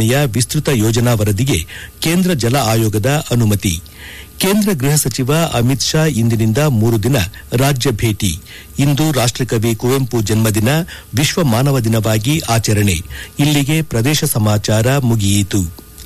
ಯೋಜನೆಯ ವಿಸ್ತೃತ ಯೋಜನಾ ವರದಿಗೆ ಕೇಂದ್ರ ಜಲ ಆಯೋಗದ ಅನುಮತಿ ಕೇಂದ್ರ ಗೃಹ ಸಚಿವ ಅಮಿತ್ ಶಾ ಇಂದಿನಿಂದ ಮೂರು ದಿನ ರಾಜ್ಯ ಭೇಟಿ ಇಂದು ರಾಷ್ಟಕವಿ ಕುವೆಂಪು ಜನ್ಮದಿನ ವಿಶ್ವ ಮಾನವ ದಿನವಾಗಿ ಆಚರಣೆ ಇಲ್ಲಿಗೆ ಪ್ರದೇಶ ಸಮಾಚಾರ ಮುಗಿಯಿತು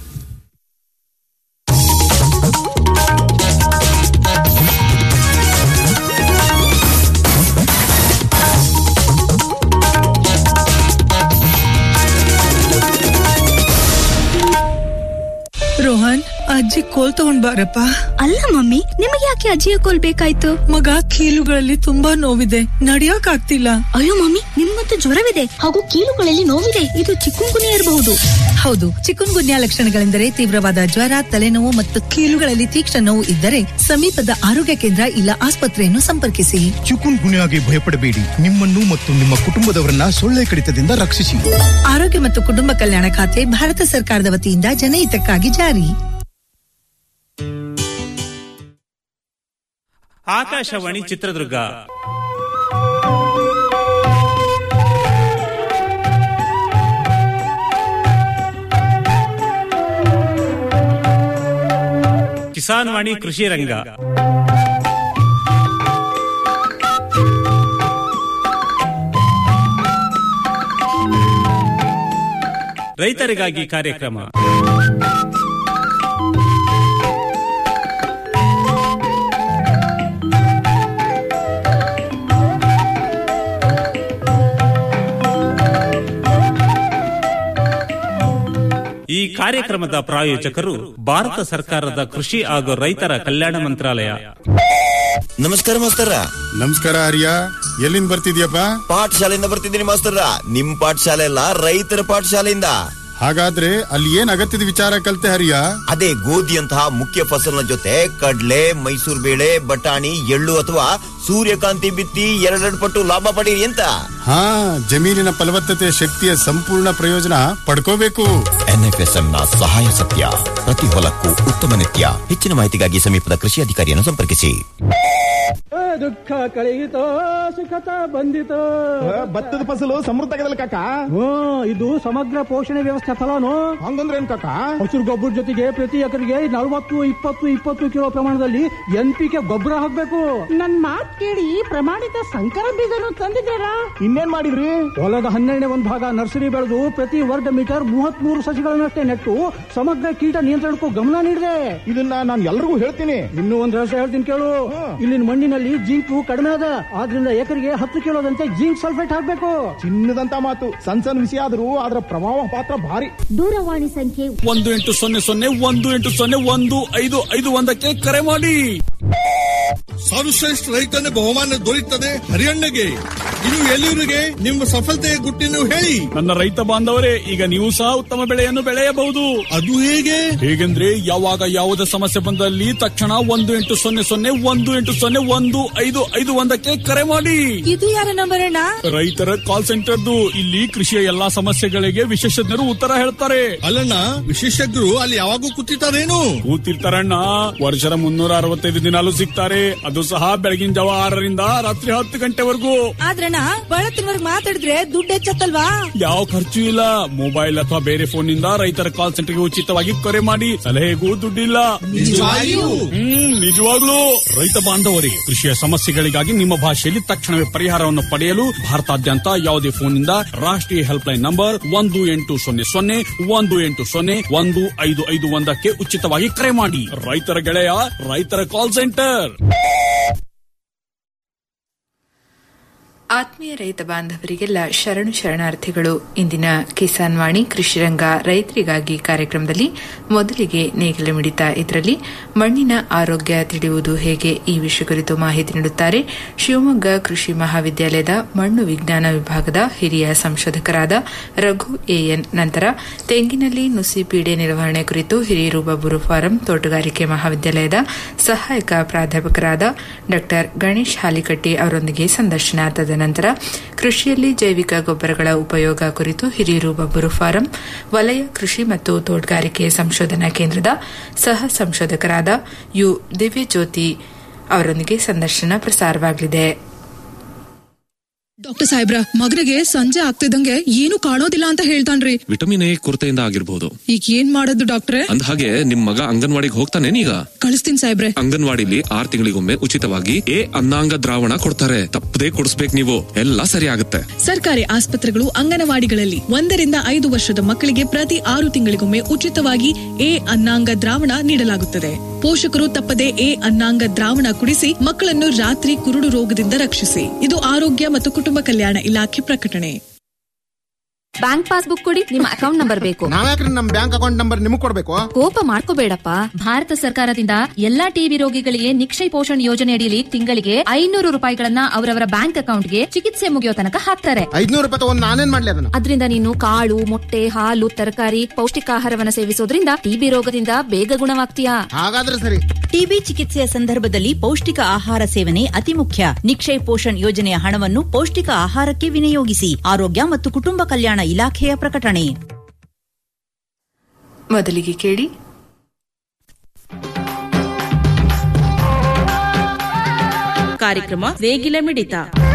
ರೋಹನ್ ಅಜ್ಜಿ ಕೋಲ್ ತಗೊಂಡ್ ಬಾರಪ್ಪ ಅಲ್ಲ ಮಮ್ಮಿ ನಿಮಗೆ ಯಾಕೆ ಅಜ್ಜಿಯ ಕೋಲ್ ಬೇಕಾಯ್ತು ಮಗ ಕೀಲುಗಳಲ್ಲಿ ತುಂಬಾ ನೋವಿದೆ ನಡಿಯಕ್ ಆಗ್ತಿಲ್ಲ ಅಯ್ಯೋ ಮಮ್ಮಿ ನಿಮ್ಮಂತೂ ಜ್ವರವಿದೆ ಹಾಗೂ ಕೀಲುಗಳಲ್ಲಿ ನೋವಿದೆ ಇದು ಚಿಕ್ಕುಂಗುನಿ ಇರಬಹುದು ಹೌದು ಚಿಕುನ್ ಗುನ್ಯಾ ಲಕ್ಷಣಗಳೆಂದರೆ ತೀವ್ರವಾದ ಜ್ವರ ತಲೆನೋವು ಮತ್ತು ಕೀಲುಗಳಲ್ಲಿ ತೀಕ್ಷ್ಣ ನೋವು ಇದ್ದರೆ ಸಮೀಪದ ಆರೋಗ್ಯ ಕೇಂದ್ರ ಇಲ್ಲ ಆಸ್ಪತ್ರೆಯನ್ನು ಸಂಪರ್ಕಿಸಿ ಚಿಕುನ್ ಗುಣೆಯಾಗಿ ಭಯಪಡಬೇಡಿ ನಿಮ್ಮನ್ನು ಮತ್ತು ನಿಮ್ಮ ಕುಟುಂಬದವರನ್ನ ಸೊಳ್ಳೆ ಕಡಿತದಿಂದ ರಕ್ಷಿಸಿ ಆರೋಗ್ಯ ಮತ್ತು ಕುಟುಂಬ ಕಲ್ಯಾಣ ಖಾತೆ ಭಾರತ ಸರ್ಕಾರದ ವತಿಯಿಂದ ಜನಹಿತಕ್ಕಾಗಿ ಜಾರಿ ಆಕಾಶವಾಣಿ ಚಿತ್ರದುರ್ಗ ಕಿಸಾನ್ ವಾಣಿ ಕೃಷಿ ರಂಗ ರೈತರಿಗಾಗಿ ಕಾರ್ಯಕ್ರಮ ಈ ಕಾರ್ಯಕ್ರಮದ ಪ್ರಾಯೋಜಕರು ಭಾರತ ಸರ್ಕಾರದ ಕೃಷಿ ಹಾಗೂ ರೈತರ ಕಲ್ಯಾಣ ಮಂತ್ರಾಲಯ ನಮಸ್ಕಾರ ಮಾಸ್ತರ ನಮಸ್ಕಾರ ಹರಿಯ ಎಲ್ಲಿಂದ ಬರ್ತಿದ್ಯಪ್ಪ ಪಾಠಶಾಲೆಯಿಂದ ಬರ್ತಿದ್ದೀನಿ ಮಾಸ್ತರ ನಿಮ್ ಪಾಠಶಾಲೆ ಅಲ್ಲ ರೈತರ ಪಾಠಶಾಲೆಯಿಂದ ಹಾಗಾದ್ರೆ ಅಲ್ಲಿ ಏನ್ ಅಗತ್ಯದ ವಿಚಾರ ಕಲ್ತೆ ಹರಿಯ ಅದೇ ಗೋಧಿಯಂತಹ ಮುಖ್ಯ ಫಸಲಿನ ಜೊತೆ ಕಡ್ಲೆ ಮೈಸೂರು ಬೇಳೆ ಬಟಾಣಿ ಎಳ್ಳು ಅಥವಾ ಸೂರ್ಯಕಾಂತಿ ಬಿತ್ತಿ ಎರಡೆರಡು ಪಟ್ಟು ಲಾಭ ಪಡೀರಿ ಅಂತ ಹಾ ಜಮೀನಿನ ಫಲವತ್ತತೆ ಶಕ್ತಿಯ ಸಂಪೂರ್ಣ ಪ್ರಯೋಜನ ಪಡ್ಕೋಬೇಕು ಎನ್ಎಫ್ಎಸ್ಎಂ ನ ಸಹಾಯ ಸತ್ಯ ಪ್ರತಿ ಹೊಲಕ್ಕೂ ಉತ್ತಮ ನಿತ್ಯ ಹೆಚ್ಚಿನ ಮಾಹಿತಿಗಾಗಿ ಸಮೀಪದ ಕೃಷಿ ಅಧಿಕಾರಿಯನ್ನು ಸಂಪರ್ಕಿಸಿ ದುಃಖ ಕಳೆಯಿತೋ ಸುಖತ ಬಂದಿತೋ ಭತ್ತದ ಫಸಲು ಸಮೃದ್ಧ ಆಗದಲ್ಲ ಕಾಕ ಹ್ಮ್ ಇದು ಸಮಗ್ರ ಪೋಷಣೆ ವ್ಯವಸ್ಥೆ ಫಲಾನು ಹಂಗಂದ್ರೆ ಏನ್ ಕಾಕ ಹಸಿರು ಗೊಬ್ಬರ ಜೊತೆಗೆ ಪ್ರತಿ ಎಕರೆಗೆ ನಲವತ್ತು ಇಪ್ಪತ್ತು ಇಪ್ಪತ್ತು ಕಿಲೋ ಪ್ರಮಾಣದಲ್ಲಿ ಎನ್ ಪಿ ಕೆ ಗೊಬ್ಬರ ಹಾಕ್ಬೇಕು ನನ್ ಮಾತ್ ಕೇಳಿ ಪ್ರಮಾಣಿತ ಸಂಕರ ಬೀಜನು ತಂದಿದ್ದೀರಾ ಇನ್ನೇನ್ ಮಾಡಿದ್ರಿ ಹೊಲದ ಹನ್ನೆರಡನೇ ಒಂದು ಭಾಗ ನರ್ಸರಿ ಬೆಳೆದು ಪ್ರತಿ ವರ್ಗ ಮೀಟರ್ ಮೂವತ್ತ್ ಮೂರು ಸಸಿಗಳನ್ನಷ್ಟೇ ನೆಟ್ಟು ಸಮಗ್ರ ಕೀಟ ನಿಯಂತ್ರಣಕ್ಕೂ ಗಮನ ನೀಡಿದೆ ಇದನ್ನ ನಾನು ಎಲ್ರಿಗೂ ಹೇಳ್ತೀನಿ ಇನ್ನೂ ಒಂದ್ ರಹಸ್ಯ ಹೇಳ್ತೀನಿ ಕೇಳು ಇಲ್ಲಿನ ಮಣ್ಣಿನಲ್ಲಿ ಜಿಂಕು ಕಡಿಮೆ ಅದ ಆದ್ರಿಂದ ಎಕರೆಗೆ ಹತ್ತು ಕಿಲೋದಂತೆ ಜಿಂಕ್ ಸಲ್ಫೇಟ್ ಹಾಕ್ಬೇಕು ಚಿನ್ನದಂತ ಮಾತು ಸಣ್ಣ ಸಣ್ಣ ವಿಷಯ ಆದ್ರೂ ಅದರ ಪ್ರಭಾವ ಪಾತ್ರ ಭಾರಿ ದೂರವಾಣಿ ಸಂಖ್ಯೆ ಒಂದು ಎಂಟು ಸೊನ್ನೆ ಸೊನ್ನೆ ಒಂದು ಎಂಟು ಸೊನ್ನೆ ಒಂದು ಐದು ಐದು ಒಂದಕ್ಕೆ ಕರೆ ಮಾಡಿ ಸರ್ವಶ್ರೇಷ್ಠ ರೈತನ ಬಹುಮಾನ ದೊರೆಯುತ್ತದೆ ಹರಿಯಣ್ಣಗೆ ಇನ್ನು ಎಲ್ಲಿವರಿಗೆ ನಿಮ್ಮ ಸಫಲತೆಯ ಗುಟ್ಟಿನ ಹೇಳಿ ನನ್ನ ರೈತ ಬಾಂಧವರೇ ಈಗ ನೀವು ಸಹ ಉತ್ತಮ ಬೆಳೆಯನ್ನು ಬೆಳೆಯಬಹುದು ಅದು ಹೇಗೆ ಹೇಗೆಂದ್ರೆ ಯಾವಾಗ ಯಾವುದೇ ಸಮಸ್ಯೆ ಬಂದಲ್ಲಿ ತಕ್ಷಣ ಒಂದು ಎಂಟು ಸೊನ್ನೆ ಸೊನ್ನೆ ಒಂದು ಎಂಟು ಸೊನ್ನೆ ಒಂದು ಐದು ಐದು ಒಂದಕ್ಕೆ ಕರೆ ಮಾಡಿ ಇದು ಯಾರ ನಂಬರ್ ಅಣ್ಣ ರೈತರ ಕಾಲ್ ಸೆಂಟರ್ದು ಇಲ್ಲಿ ಕೃಷಿಯ ಎಲ್ಲಾ ಸಮಸ್ಯೆಗಳಿಗೆ ವಿಶೇಷಜ್ಞರು ಉತ್ತರ ಹೇಳ್ತಾರೆ ಅಲ್ಲಣ್ಣ ವಿಶೇಷಜ್ಞರು ಅಲ್ಲಿ ಯಾವಾಗೂ ಕೂತಿರ್ತಾರೇನು ಕೂತಿರ್ತಾರಣ್ಣ ವರ್ಷದ ಮುನ್ನೂರ ಅರವತ್ತೈದು ದಿನಾಲು ಸಿಗ್ತಾರೆ ಅದು ಸಹ ಬೆಳಗಿನ ಜಾವ ಆರರಿಂದ ರಾತ್ರಿ ಹತ್ತು ಗಂಟೆವರೆಗೂ ಆದ್ರಣ್ಣ ಬಳತ್ತಿನವರೆಗೆ ಮಾತಾಡಿದ್ರೆ ದುಡ್ಡು ಹೆಚ್ಚತ್ತಲ್ವಾ ಯಾವ ಖರ್ಚು ಇಲ್ಲ ಮೊಬೈಲ್ ಅಥವಾ ಬೇರೆ ಫೋನ್ ನಿಂದ ರೈತರ ಕಾಲ್ ಸೆಂಟರ್ಗೆ ಉಚಿತವಾಗಿ ಕರೆ ಮಾಡಿ ಸಲಹೆಗೂ ದುಡ್ಡಿಲ್ಲ ನಿಜವಾಗಿಯೂ? ಹ್ಮ್ ನಿಜವಾಗ್ಲೂ ರೈತ ಬಾಂಧವರೇ ಕೃಷಿಯ ಸಮಸ್ಯೆಗಳಿಗಾಗಿ ನಿಮ್ಮ ಭಾಷೆಯಲ್ಲಿ ತಕ್ಷಣವೇ ಪರಿಹಾರವನ್ನು ಪಡೆಯಲು ಭಾರತಾದ್ಯಂತ ಯಾವುದೇ ಫೋನ್ನಿಂದ ರಾಷ್ಟ್ರೀಯ ಹೆಲ್ಪ್ ಲೈನ್ ನಂಬರ್ ಒಂದು ಎಂಟು ಸೊನ್ನೆ ಸೊನ್ನೆ ಒಂದು ಎಂಟು ಸೊನ್ನೆ ಒಂದು ಐದು ಐದು ಒಂದಕ್ಕೆ ಉಚಿತವಾಗಿ ಕರೆ ಮಾಡಿ ರೈತರ ಗೆಳೆಯ ರೈತರ ಕಾಲ್ ಸೆಂಟರ್ ಆತ್ಮೀಯ ರೈತ ಬಾಂಧವರಿಗೆಲ್ಲ ಶರಣು ಶರಣಾರ್ಥಿಗಳು ಇಂದಿನ ಕಿಸಾನ್ ವಾಣಿ ಕೃಷಿರಂಗ ರೈತರಿಗಾಗಿ ಕಾರ್ಯಕ್ರಮದಲ್ಲಿ ಮೊದಲಿಗೆ ನೇಗಿಲ ಮಿಡಿತ ಇದರಲ್ಲಿ ಮಣ್ಣಿನ ಆರೋಗ್ಯ ತಿಳಿಯುವುದು ಹೇಗೆ ಈ ವಿಷಯ ಕುರಿತು ಮಾಹಿತಿ ನೀಡುತ್ತಾರೆ ಶಿವಮೊಗ್ಗ ಕೃಷಿ ಮಹಾವಿದ್ಯಾಲಯದ ಮಣ್ಣು ವಿಜ್ಞಾನ ವಿಭಾಗದ ಹಿರಿಯ ಸಂಶೋಧಕರಾದ ರಘು ಎಎನ್ ನಂತರ ತೆಂಗಿನಲ್ಲಿ ನುಸಿ ಪೀಡೆ ನಿರ್ವಹಣೆ ಕುರಿತು ಹಿರಿಯೂರು ಬಬ್ಬೂರು ಫಾರಂ ತೋಟಗಾರಿಕೆ ಮಹಾವಿದ್ಯಾಲಯದ ಸಹಾಯಕ ಪ್ರಾಧ್ಯಾಪಕರಾದ ಡಾ ಗಣೇಶ್ ಹಾಲಿಕಟ್ಟಿ ಅವರೊಂದಿಗೆ ಸಂದರ್ಶನ ತದನಂತರ ಕೃಷಿಯಲ್ಲಿ ಜೈವಿಕ ಗೊಬ್ಬರಗಳ ಉಪಯೋಗ ಕುರಿತು ಹಿರಿಯೂರು ಬಬ್ಬೂರು ಫಾರಂ ವಲಯ ಕೃಷಿ ಮತ್ತು ತೋಟಗಾರಿಕೆ ಸಂಶೋಧನಾ ಕೇಂದ್ರದ ಸಹ ಸಂಶೋಧಕರಾದ ಯು ದಿವ್ಯಜ್ಯೋತಿ ಅವರೊಂದಿಗೆ ಸಂದರ್ಶನ ಪ್ರಸಾರವಾಗಲಿದೆ ಡಾಕ್ಟರ್ ಸಾಹೇಬ್ರ ಮಗನಿಗೆ ಸಂಜೆ ಆಗ್ತಿದಂಗೆ ಏನು ಕಾಣೋದಿಲ್ಲ ಅಂತ ಹೇಳ್ತಾನ್ರಿ ವಿಟಮಿನ್ ಎ ಕೊರತೆಯಿಂದ ಆಗಿರ್ಬೋದು ಈಗ ಏನ್ ಮಾಡೋದು ಡಾಕ್ಟ್ರೆ ಅಂದ ಹಾಗೆ ನಿಮ್ ಮಗ ಅಂಗನವಾಡಿಗೆ ಹೋಗ್ತಾನೇನೀಗ ಕಳಿಸ್ತೀನಿ ಸಾಹೇಬ್ರೆ ಅಂಗನವಾಡಿಲಿ ಆರ್ ತಿಂಗಳಿಗೊಮ್ಮೆ ಉಚಿತವಾಗಿ ಎ ಅನ್ನಾಂಗ ದ್ರಾವಣ ಕೊಡ್ತಾರೆ ತಪ್ಪದೇ ಕೊಡಿಸ್ಬೇಕು ನೀವು ಎಲ್ಲ ಸರಿ ಆಗುತ್ತೆ ಸರ್ಕಾರಿ ಆಸ್ಪತ್ರೆಗಳು ಅಂಗನವಾಡಿಗಳಲ್ಲಿ ಒಂದರಿಂದ ಐದು ವರ್ಷದ ಮಕ್ಕಳಿಗೆ ಪ್ರತಿ ಆರು ತಿಂಗಳಿಗೊಮ್ಮೆ ಉಚಿತವಾಗಿ ಎ ಅನ್ನಾಂಗ ದ್ರಾವಣ ನೀಡಲಾಗುತ್ತದೆ ಪೋಷಕರು ತಪ್ಪದೆ ಎ ಅನ್ನಾಂಗ ದ್ರಾವಣ ಕುಡಿಸಿ ಮಕ್ಕಳನ್ನು ರಾತ್ರಿ ಕುರುಡು ರೋಗದಿಂದ ರಕ್ಷಿಸಿ ಇದು ಆರೋಗ್ಯ ಮತ್ತು ಕುಟುಂಬ ಕಲ್ಯಾಣ ಇಲಾಖೆ ಪ್ರಕಟಣೆ ಬ್ಯಾಂಕ್ ಪಾಸ್ಬುಕ್ ಕೊಡಿ ನಿಮ್ಮ ಅಕೌಂಟ್ ನಂಬರ್ ಬೇಕು ನಾವ್ಯಾಕ್ರಿ ನಮ್ ಬ್ಯಾಂಕ್ ಅಕೌಂಟ್ ನಂಬರ್ ನಿಮಗ್ ಕೊಡ್ಬೇಕು ಕೋಪ ಮಾಡ್ಕೋಬೇಡಪ್ಪ ಭಾರತ ಸರ್ಕಾರದಿಂದ ಎಲ್ಲಾ ಟಿಬಿ ರೋಗಿಗಳಿಗೆ ನಿಕ್ಷಯ ಪೋಷಣ್ ಯೋಜನೆ ಅಡಿಯಲ್ಲಿ ತಿಂಗಳಿಗೆ ಐನೂರು ರೂಪಾಯಿಗಳನ್ನ ಅವರವರ ಬ್ಯಾಂಕ್ ಅಕೌಂಟ್ಗೆ ಚಿಕಿತ್ಸೆ ಮುಗಿಯೋ ತನಕ ಹಾಕ್ತಾರೆ ಐದ್ನೂರು ರೂಪಾಯಿ ತಗೊಂಡ್ ನಾನೇನ್ ಮಾಡ್ಲಿ ಅದನ್ನ ಅದರಿಂದ ನೀನು ಕಾಳು ಮೊಟ್ಟೆ ಹಾಲು ತರಕಾರಿ ಪೌಷ್ಟಿಕಾಹಾರವನ್ನ ಸೇವಿಸೋದ್ರಿಂದ ಟಿಬಿ ರೋಗದಿಂದ ಬೇಗ ಗುಣವಾಗ್ತೀಯಾ ಹಾಗಾದ್ರೆ ಸರಿ ಟಿಬಿ ಚಿಕಿತ್ಸೆಯ ಸಂದರ್ಭದಲ್ಲಿ ಪೌಷ್ಟಿಕ ಆಹಾರ ಸೇವನೆ ಅತಿ ಮುಖ್ಯ ನಿಕ್ಷಯ್ ಪೋಷಣ್ ಯೋಜನೆಯ ಹಣವನ್ನು ಪೌಷ್ಟಿಕ ಆಹಾರಕ್ಕೆ ವಿನಿಯೋಗಿಸಿ ಆರೋಗ್ಯ ಮತ್ತು ಕುಟುಂಬ ಕಲ್ಯಾಣ ಇಲಾಖೆಯ ಪ್ರಕಟಣೆ ಮೊದಲಿಗೆ ಕೇಳಿ ಕಾರ್ಯಕ್ರಮ ವೇಗಿಲ ಮಿಡಿತ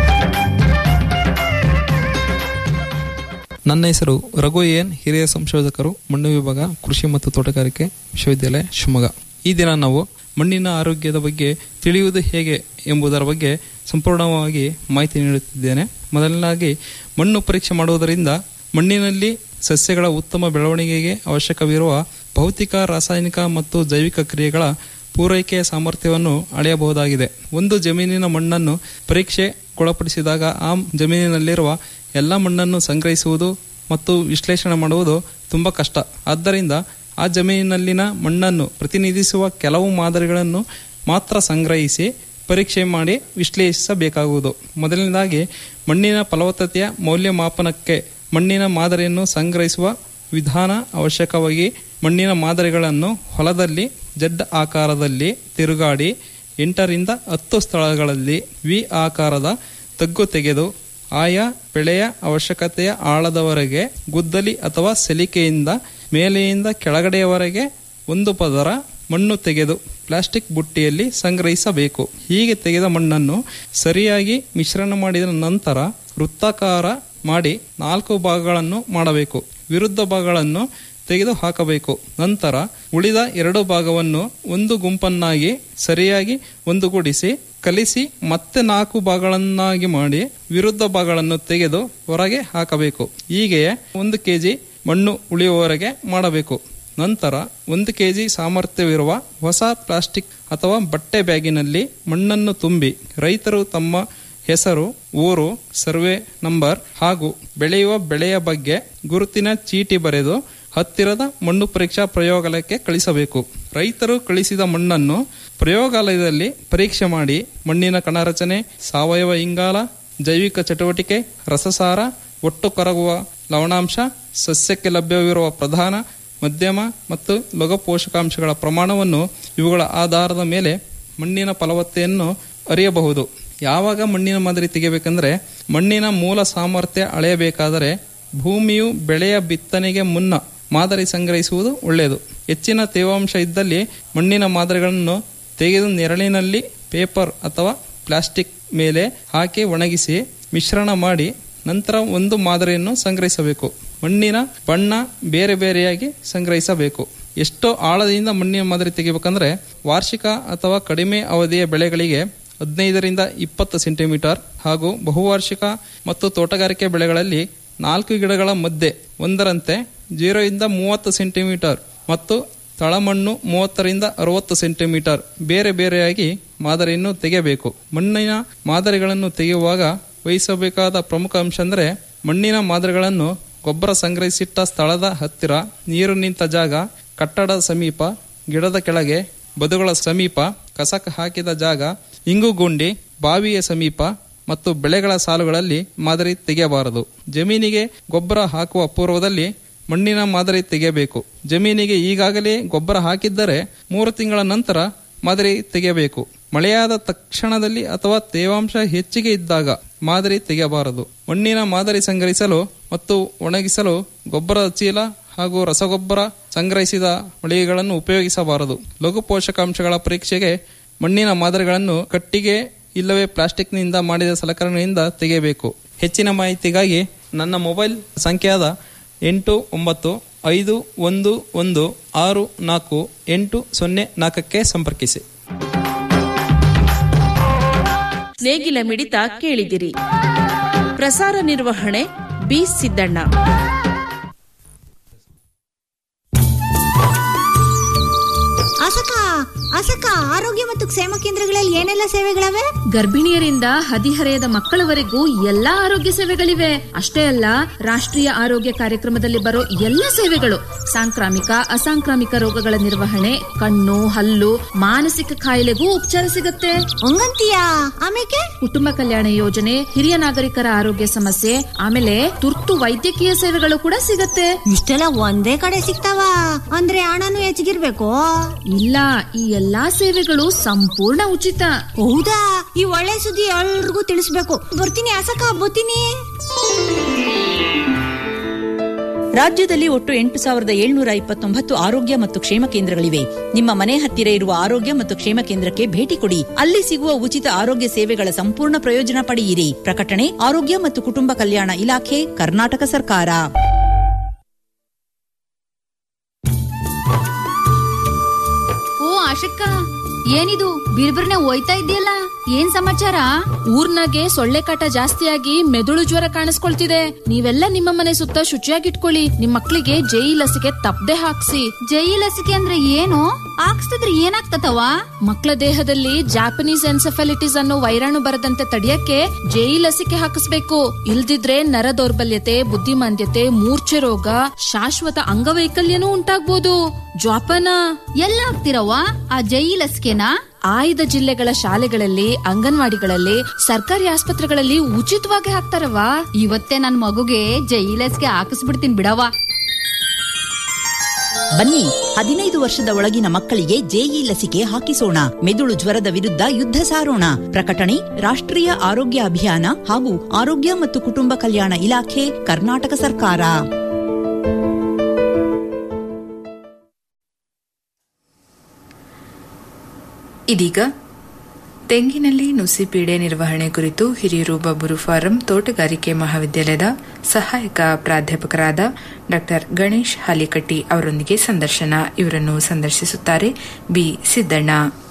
ನನ್ನ ಹೆಸರು ರಘು ಎನ್ ಹಿರಿಯ ಸಂಶೋಧಕರು ಮಣ್ಣು ವಿಭಾಗ ಕೃಷಿ ಮತ್ತು ತೋಟಗಾರಿಕೆ ವಿಶ್ವವಿದ್ಯಾಲಯ ಶಿವಮೊಗ್ಗ ಈ ದಿನ ನಾವು ಮಣ್ಣಿನ ಆರೋಗ್ಯದ ಬಗ್ಗೆ ತಿಳಿಯುವುದು ಹೇಗೆ ಎಂಬುದರ ಬಗ್ಗೆ ಸಂಪೂರ್ಣವಾಗಿ ಮಾಹಿತಿ ನೀಡುತ್ತಿದ್ದೇನೆ ಮೊದಲನಾಗಿ ಮಣ್ಣು ಪರೀಕ್ಷೆ ಮಾಡುವುದರಿಂದ ಮಣ್ಣಿನಲ್ಲಿ ಸಸ್ಯಗಳ ಉತ್ತಮ ಬೆಳವಣಿಗೆಗೆ ಅವಶ್ಯಕವಿರುವ ಭೌತಿಕ ರಾಸಾಯನಿಕ ಮತ್ತು ಜೈವಿಕ ಕ್ರಿಯೆಗಳ ಪೂರೈಕೆಯ ಸಾಮರ್ಥ್ಯವನ್ನು ಅಳೆಯಬಹುದಾಗಿದೆ ಒಂದು ಜಮೀನಿನ ಮಣ್ಣನ್ನು ಪರೀಕ್ಷೆಗೊಳಪಡಿಸಿದಾಗ ಆ ಜಮೀನಿನಲ್ಲಿರುವ ಎಲ್ಲ ಮಣ್ಣನ್ನು ಸಂಗ್ರಹಿಸುವುದು ಮತ್ತು ವಿಶ್ಲೇಷಣೆ ಮಾಡುವುದು ತುಂಬ ಕಷ್ಟ ಆದ್ದರಿಂದ ಆ ಜಮೀನಿನಲ್ಲಿನ ಮಣ್ಣನ್ನು ಪ್ರತಿನಿಧಿಸುವ ಕೆಲವು ಮಾದರಿಗಳನ್ನು ಮಾತ್ರ ಸಂಗ್ರಹಿಸಿ ಪರೀಕ್ಷೆ ಮಾಡಿ ವಿಶ್ಲೇಷಿಸಬೇಕಾಗುವುದು ಮೊದಲನೇದಾಗಿ ಮಣ್ಣಿನ ಫಲವತ್ತತೆಯ ಮೌಲ್ಯಮಾಪನಕ್ಕೆ ಮಣ್ಣಿನ ಮಾದರಿಯನ್ನು ಸಂಗ್ರಹಿಸುವ ವಿಧಾನ ಅವಶ್ಯಕವಾಗಿ ಮಣ್ಣಿನ ಮಾದರಿಗಳನ್ನು ಹೊಲದಲ್ಲಿ ಜಡ್ ಆಕಾರದಲ್ಲಿ ತಿರುಗಾಡಿ ಎಂಟರಿಂದ ಹತ್ತು ಸ್ಥಳಗಳಲ್ಲಿ ವಿ ಆಕಾರದ ತಗ್ಗು ತೆಗೆದು ಆಯಾ ಬೆಳೆಯ ಅವಶ್ಯಕತೆಯ ಆಳದವರೆಗೆ ಗುದ್ದಲಿ ಅಥವಾ ಸಲಿಕೆಯಿಂದ ಮೇಲೆಯಿಂದ ಕೆಳಗಡೆಯವರೆಗೆ ಒಂದು ಪದರ ಮಣ್ಣು ತೆಗೆದು ಪ್ಲಾಸ್ಟಿಕ್ ಬುಟ್ಟಿಯಲ್ಲಿ ಸಂಗ್ರಹಿಸಬೇಕು ಹೀಗೆ ತೆಗೆದ ಮಣ್ಣನ್ನು ಸರಿಯಾಗಿ ಮಿಶ್ರಣ ಮಾಡಿದ ನಂತರ ವೃತ್ತಾಕಾರ ಮಾಡಿ ನಾಲ್ಕು ಭಾಗಗಳನ್ನು ಮಾಡಬೇಕು ವಿರುದ್ಧ ಭಾಗಗಳನ್ನು ತೆಗೆದು ಹಾಕಬೇಕು ನಂತರ ಉಳಿದ ಎರಡು ಭಾಗವನ್ನು ಒಂದು ಗುಂಪನ್ನಾಗಿ ಸರಿಯಾಗಿ ಒಂದುಗೂಡಿಸಿ ಕಲಿಸಿ ಮತ್ತೆ ನಾಲ್ಕು ಭಾಗಗಳನ್ನಾಗಿ ಮಾಡಿ ವಿರುದ್ಧ ಭಾಗಗಳನ್ನು ತೆಗೆದು ಹೊರಗೆ ಹಾಕಬೇಕು ಹೀಗೆಯೇ ಒಂದು ಕೆಜಿ ಮಣ್ಣು ಉಳಿಯುವವರೆಗೆ ಮಾಡಬೇಕು ನಂತರ ಒಂದು ಕೆಜಿ ಸಾಮರ್ಥ್ಯವಿರುವ ಹೊಸ ಪ್ಲಾಸ್ಟಿಕ್ ಅಥವಾ ಬಟ್ಟೆ ಬ್ಯಾಗಿನಲ್ಲಿ ಮಣ್ಣನ್ನು ತುಂಬಿ ರೈತರು ತಮ್ಮ ಹೆಸರು ಊರು ಸರ್ವೆ ನಂಬರ್ ಹಾಗೂ ಬೆಳೆಯುವ ಬೆಳೆಯ ಬಗ್ಗೆ ಗುರುತಿನ ಚೀಟಿ ಬರೆದು ಹತ್ತಿರದ ಮಣ್ಣು ಪರೀಕ್ಷಾ ಪ್ರಯೋಗಾಲಯಕ್ಕೆ ಕಳಿಸಬೇಕು ರೈತರು ಕಳಿಸಿದ ಮಣ್ಣನ್ನು ಪ್ರಯೋಗಾಲಯದಲ್ಲಿ ಪರೀಕ್ಷೆ ಮಾಡಿ ಮಣ್ಣಿನ ಕಣರಚನೆ ಸಾವಯವ ಇಂಗಾಲ ಜೈವಿಕ ಚಟುವಟಿಕೆ ರಸಸಾರ ಒಟ್ಟು ಕರಗುವ ಲವಣಾಂಶ ಸಸ್ಯಕ್ಕೆ ಲಭ್ಯವಿರುವ ಪ್ರಧಾನ ಮಧ್ಯಮ ಮತ್ತು ಲಘು ಪೋಷಕಾಂಶಗಳ ಪ್ರಮಾಣವನ್ನು ಇವುಗಳ ಆಧಾರದ ಮೇಲೆ ಮಣ್ಣಿನ ಫಲವತ್ತೆಯನ್ನು ಅರಿಯಬಹುದು ಯಾವಾಗ ಮಣ್ಣಿನ ಮಾದರಿ ತೆಗೆಯಬೇಕೆಂದರೆ ಮಣ್ಣಿನ ಮೂಲ ಸಾಮರ್ಥ್ಯ ಅಳೆಯಬೇಕಾದರೆ ಭೂಮಿಯು ಬೆಳೆಯ ಬಿತ್ತನೆಗೆ ಮುನ್ನ ಮಾದರಿ ಸಂಗ್ರಹಿಸುವುದು ಒಳ್ಳೆಯದು ಹೆಚ್ಚಿನ ತೇವಾಂಶ ಇದ್ದಲ್ಲಿ ಮಣ್ಣಿನ ಮಾದರಿಗಳನ್ನು ತೆಗೆದು ನೆರಳಿನಲ್ಲಿ ಪೇಪರ್ ಅಥವಾ ಪ್ಲಾಸ್ಟಿಕ್ ಮೇಲೆ ಹಾಕಿ ಒಣಗಿಸಿ ಮಿಶ್ರಣ ಮಾಡಿ ನಂತರ ಒಂದು ಮಾದರಿಯನ್ನು ಸಂಗ್ರಹಿಸಬೇಕು ಮಣ್ಣಿನ ಬಣ್ಣ ಬೇರೆ ಬೇರೆಯಾಗಿ ಸಂಗ್ರಹಿಸಬೇಕು ಎಷ್ಟೋ ಆಳದಿಂದ ಮಣ್ಣಿನ ಮಾದರಿ ತೆಗಿಬೇಕಂದ್ರೆ ವಾರ್ಷಿಕ ಅಥವಾ ಕಡಿಮೆ ಅವಧಿಯ ಬೆಳೆಗಳಿಗೆ ಹದಿನೈದರಿಂದ ಇಪ್ಪತ್ತು ಸೆಂಟಿಮೀಟರ್ ಹಾಗೂ ಬಹುವಾರ್ಷಿಕ ಮತ್ತು ತೋಟಗಾರಿಕೆ ಬೆಳೆಗಳಲ್ಲಿ ನಾಲ್ಕು ಗಿಡಗಳ ಮಧ್ಯೆ ಒಂದರಂತೆ ಜೀರೋ ಇಂದ ಮೂವತ್ತು ಸೆಂಟಿಮೀಟರ್ ಮತ್ತು ತಳಮಣ್ಣು ಮೂವತ್ತರಿಂದ ಅರವತ್ತು ಸೆಂಟಿಮೀಟರ್ ಬೇರೆ ಬೇರೆಯಾಗಿ ಮಾದರಿಯನ್ನು ತೆಗೆಯಬೇಕು ಮಣ್ಣಿನ ಮಾದರಿಗಳನ್ನು ತೆಗೆಯುವಾಗ ವಹಿಸಬೇಕಾದ ಪ್ರಮುಖ ಅಂಶ ಅಂದರೆ ಮಣ್ಣಿನ ಮಾದರಿಗಳನ್ನು ಗೊಬ್ಬರ ಸಂಗ್ರಹಿಸಿಟ್ಟ ಸ್ಥಳದ ಹತ್ತಿರ ನೀರು ನಿಂತ ಜಾಗ ಕಟ್ಟಡದ ಸಮೀಪ ಗಿಡದ ಕೆಳಗೆ ಬದುಗಳ ಸಮೀಪ ಕಸಕ ಹಾಕಿದ ಜಾಗ ಇಂಗುಗುಂಡಿ ಬಾವಿಯ ಸಮೀಪ ಮತ್ತು ಬೆಳೆಗಳ ಸಾಲುಗಳಲ್ಲಿ ಮಾದರಿ ತೆಗೆಯಬಾರದು ಜಮೀನಿಗೆ ಗೊಬ್ಬರ ಹಾಕುವ ಪೂರ್ವದಲ್ಲಿ ಮಣ್ಣಿನ ಮಾದರಿ ತೆಗೆಯಬೇಕು ಜಮೀನಿಗೆ ಈಗಾಗಲೇ ಗೊಬ್ಬರ ಹಾಕಿದ್ದರೆ ಮೂರು ತಿಂಗಳ ನಂತರ ಮಾದರಿ ತೆಗೆಯಬೇಕು ಮಳೆಯಾದ ತಕ್ಷಣದಲ್ಲಿ ಅಥವಾ ತೇವಾಂಶ ಹೆಚ್ಚಿಗೆ ಇದ್ದಾಗ ಮಾದರಿ ತೆಗೆಯಬಾರದು ಮಣ್ಣಿನ ಮಾದರಿ ಸಂಗ್ರಹಿಸಲು ಮತ್ತು ಒಣಗಿಸಲು ಗೊಬ್ಬರದ ಚೀಲ ಹಾಗೂ ರಸಗೊಬ್ಬರ ಸಂಗ್ರಹಿಸಿದ ಮಳಿಗೆಗಳನ್ನು ಉಪಯೋಗಿಸಬಾರದು ಲಘು ಪೋಷಕಾಂಶಗಳ ಪರೀಕ್ಷೆಗೆ ಮಣ್ಣಿನ ಮಾದರಿಗಳನ್ನು ಕಟ್ಟಿಗೆ ಇಲ್ಲವೇ ಪ್ಲಾಸ್ಟಿಕ್ನಿಂದ ಮಾಡಿದ ಸಲಕರಣೆಯಿಂದ ತೆಗೆಯಬೇಕು ಹೆಚ್ಚಿನ ಮಾಹಿತಿಗಾಗಿ ನನ್ನ ಮೊಬೈಲ್ ಸಂಖ್ಯೆಯಾದ ಎಂಟು ಒಂಬತ್ತು ಐದು ಒಂದು ಒಂದು ಆರು ನಾಲ್ಕು ಎಂಟು ಸೊನ್ನೆ ನಾಲ್ಕಕ್ಕೆ ಸಂಪರ್ಕಿಸಿ ನೇಗಿಲ ಮಿಡಿತ ಕೇಳಿದಿರಿ ಪ್ರಸಾರ ನಿರ್ವಹಣೆ ಬಿ ಸಿದ್ದಣ್ಣ ಅಸಕ ಅಸಕ ಆರೋಗ್ಯ ಮತ್ತು ಕ್ಷೇಮ ಕೇಂದ್ರಗಳಲ್ಲಿ ಏನೆಲ್ಲ ಸೇವೆಗಳವೆ ಗರ್ಭಿಣಿಯರಿಂದ ಹದಿಹರೆಯದ ಮಕ್ಕಳವರೆಗೂ ಎಲ್ಲಾ ಆರೋಗ್ಯ ಸೇವೆಗಳಿವೆ ಅಷ್ಟೇ ಅಲ್ಲ ರಾಷ್ಟ್ರೀಯ ಆರೋಗ್ಯ ಕಾರ್ಯಕ್ರಮದಲ್ಲಿ ಬರೋ ಎಲ್ಲ ಸೇವೆಗಳು ಸಾಂಕ್ರಾಮಿಕ ಅಸಾಂಕ್ರಾಮಿಕ ರೋಗಗಳ ನಿರ್ವಹಣೆ ಕಣ್ಣು ಹಲ್ಲು ಮಾನಸಿಕ ಕಾಯಿಲೆಗೂ ಉಪಚಾರ ಸಿಗುತ್ತೆ ಹಂಗಂತೀಯಾ ಆಮೇಲೆ ಕುಟುಂಬ ಕಲ್ಯಾಣ ಯೋಜನೆ ಹಿರಿಯ ನಾಗರಿಕರ ಆರೋಗ್ಯ ಸಮಸ್ಯೆ ಆಮೇಲೆ ತುರ್ತು ವೈದ್ಯಕೀಯ ಸೇವೆಗಳು ಕೂಡ ಸಿಗತ್ತೆ ಇಷ್ಟೆಲ್ಲ ಒಂದೇ ಕಡೆ ಸಿಗ್ತಾವ ಅಂದ್ರೆ ಹಣನು ಹೆಚ್ಚಿಗಿರ್ಬೇಕು ಇಲ್ಲ ಈ ಎಲ್ಲಾ ಸೇವೆಗಳು ಸಂಪೂರ್ಣ ಉಚಿತ ಹೌದಾ ಈ ಒಳ್ಳೆ ಸುದ್ದಿ ಎಲ್ರಿಗೂ ತಿಳಿಸ್ಬೇಕು ಬರ್ತೀನಿ ಅಸಕ ಬರ್ತೀನಿ ರಾಜ್ಯದಲ್ಲಿ ಒಟ್ಟು ಎಂಟು ಸಾವಿರದ ಏಳ್ನೂರ ಇಪ್ಪತ್ತೊಂಬತ್ತು ಆರೋಗ್ಯ ಮತ್ತು ಕ್ಷೇಮ ಕೇಂದ್ರಗಳಿವೆ ನಿಮ್ಮ ಮನೆ ಹತ್ತಿರ ಇರುವ ಆರೋಗ್ಯ ಮತ್ತು ಕ್ಷೇಮ ಕೇಂದ್ರಕ್ಕೆ ಭೇಟಿ ಕೊಡಿ ಅಲ್ಲಿ ಸಿಗುವ ಉಚಿತ ಆರೋಗ್ಯ ಸೇವೆಗಳ ಸಂಪೂರ್ಣ ಪ್ರಯೋಜನ ಪಡೆಯಿರಿ ಪ್ರಕಟಣೆ ಆರೋಗ್ಯ ಮತ್ತು ಕುಟುಂಬ ಕಲ್ಯಾಣ ಇಲಾಖೆ ಕರ್ನಾಟಕ ಸರ್ಕಾರ ಓ ಆಶಕ್ಕ ಏನಿದು ಬಿರ್ಬಿರ್ನೆ ಹೋಯ್ತಾ ಇದೆಯಲ್ಲ ಏನ್ ಸಮಾಚಾರ ಊರ್ನಾಗೆ ಸೊಳ್ಳೆ ಕಾಟ ಜಾಸ್ತಿಯಾಗಿ ಮೆದುಳು ಜ್ವರ ಕಾಣಿಸ್ಕೊಳ್ತಿದೆ ನೀವೆಲ್ಲ ನಿಮ್ಮ ಮನೆ ಸುತ್ತ ಶುಚಿಯಾಗಿಟ್ಕೊಳ್ಳಿ ನಿಮ್ ಮಕ್ಳಿಗೆ ಜೈ ಲಸಿಕೆ ತಪ್ಪದೆ ಹಾಕ್ಸಿ ಜೈ ಲಸಿಕೆ ಅಂದ್ರೆ ಏನು ಹಾಕ್ಸ್ತಿದ್ರೆ ಏನಾಗ್ತತವ ಮಕ್ಕಳ ದೇಹದಲ್ಲಿ ಜಾಪನೀಸ್ ಎನ್ಸೆಫಾಲಿಟಿಸ್ ಅನ್ನೋ ವೈರಾಣು ಬರದಂತೆ ತಡೆಯಕ್ಕೆ ಜೈ ಲಸಿಕೆ ಹಾಕಿಸ್ಬೇಕು ಇಲ್ದಿದ್ರೆ ನರ ದೌರ್ಬಲ್ಯತೆ ಬುದ್ಧಿಮಾಂದ್ಯತೆ ಮೂರ್ಛೆ ರೋಗ ಶಾಶ್ವತ ಅಂಗವೈಕಲ್ಯನೂ ಉಂಟಾಗ್ಬೋದು ಜ್ವಾಪನ ಎಲ್ಲ ಹಾಕ್ತಿರವ್ವ ಆ ಜೈ ಲಸಿಕೆನಾ ಆಯ್ದ ಜಿಲ್ಲೆಗಳ ಶಾಲೆಗಳಲ್ಲಿ ಅಂಗನವಾಡಿಗಳಲ್ಲಿ ಸರ್ಕಾರಿ ಆಸ್ಪತ್ರೆಗಳಲ್ಲಿ ಉಚಿತವಾಗಿ ಹಾಕ್ತಾರವ್ವ ಇವತ್ತೇ ನನ್ ಮಗುಗೆ ಜೈ ಲಸಿಕೆ ಹಾಕಿಸ್ಬಿಡ್ತೀನಿ ಬಿಡವ್ವ ಬನ್ನಿ ಹದಿನೈದು ವರ್ಷದ ಒಳಗಿನ ಮಕ್ಕಳಿಗೆ ಜೆಇ ಲಸಿಕೆ ಹಾಕಿಸೋಣ ಮೆದುಳು ಜ್ವರದ ವಿರುದ್ಧ ಯುದ್ಧ ಸಾರೋಣ ಪ್ರಕಟಣೆ ರಾಷ್ಟ್ರೀಯ ಆರೋಗ್ಯ ಅಭಿಯಾನ ಹಾಗೂ ಆರೋಗ್ಯ ಮತ್ತು ಕುಟುಂಬ ಕಲ್ಯಾಣ ಇಲಾಖೆ ಕರ್ನಾಟಕ ಸರ್ಕಾರ ಇದೀಗ ತೆಂಗಿನಲ್ಲಿ ನುಸಿಪೀಡೆ ನಿರ್ವಹಣೆ ಕುರಿತು ಹಿರಿಯೂರು ಬಬ್ಬೂರು ಫಾರಂ ತೋಟಗಾರಿಕೆ ಮಹಾವಿದ್ಯಾಲಯದ ಸಹಾಯಕ ಪ್ರಾಧ್ಯಾಪಕರಾದ ಡಾ ಗಣೇಶ್ ಹಾಲಿಕಟ್ಟಿ ಅವರೊಂದಿಗೆ ಸಂದರ್ಶನ ಇವರನ್ನು ಸಂದರ್ಶಿಸುತ್ತಾರೆ ಬಿ ಸಿದ್ದಣ್ಣ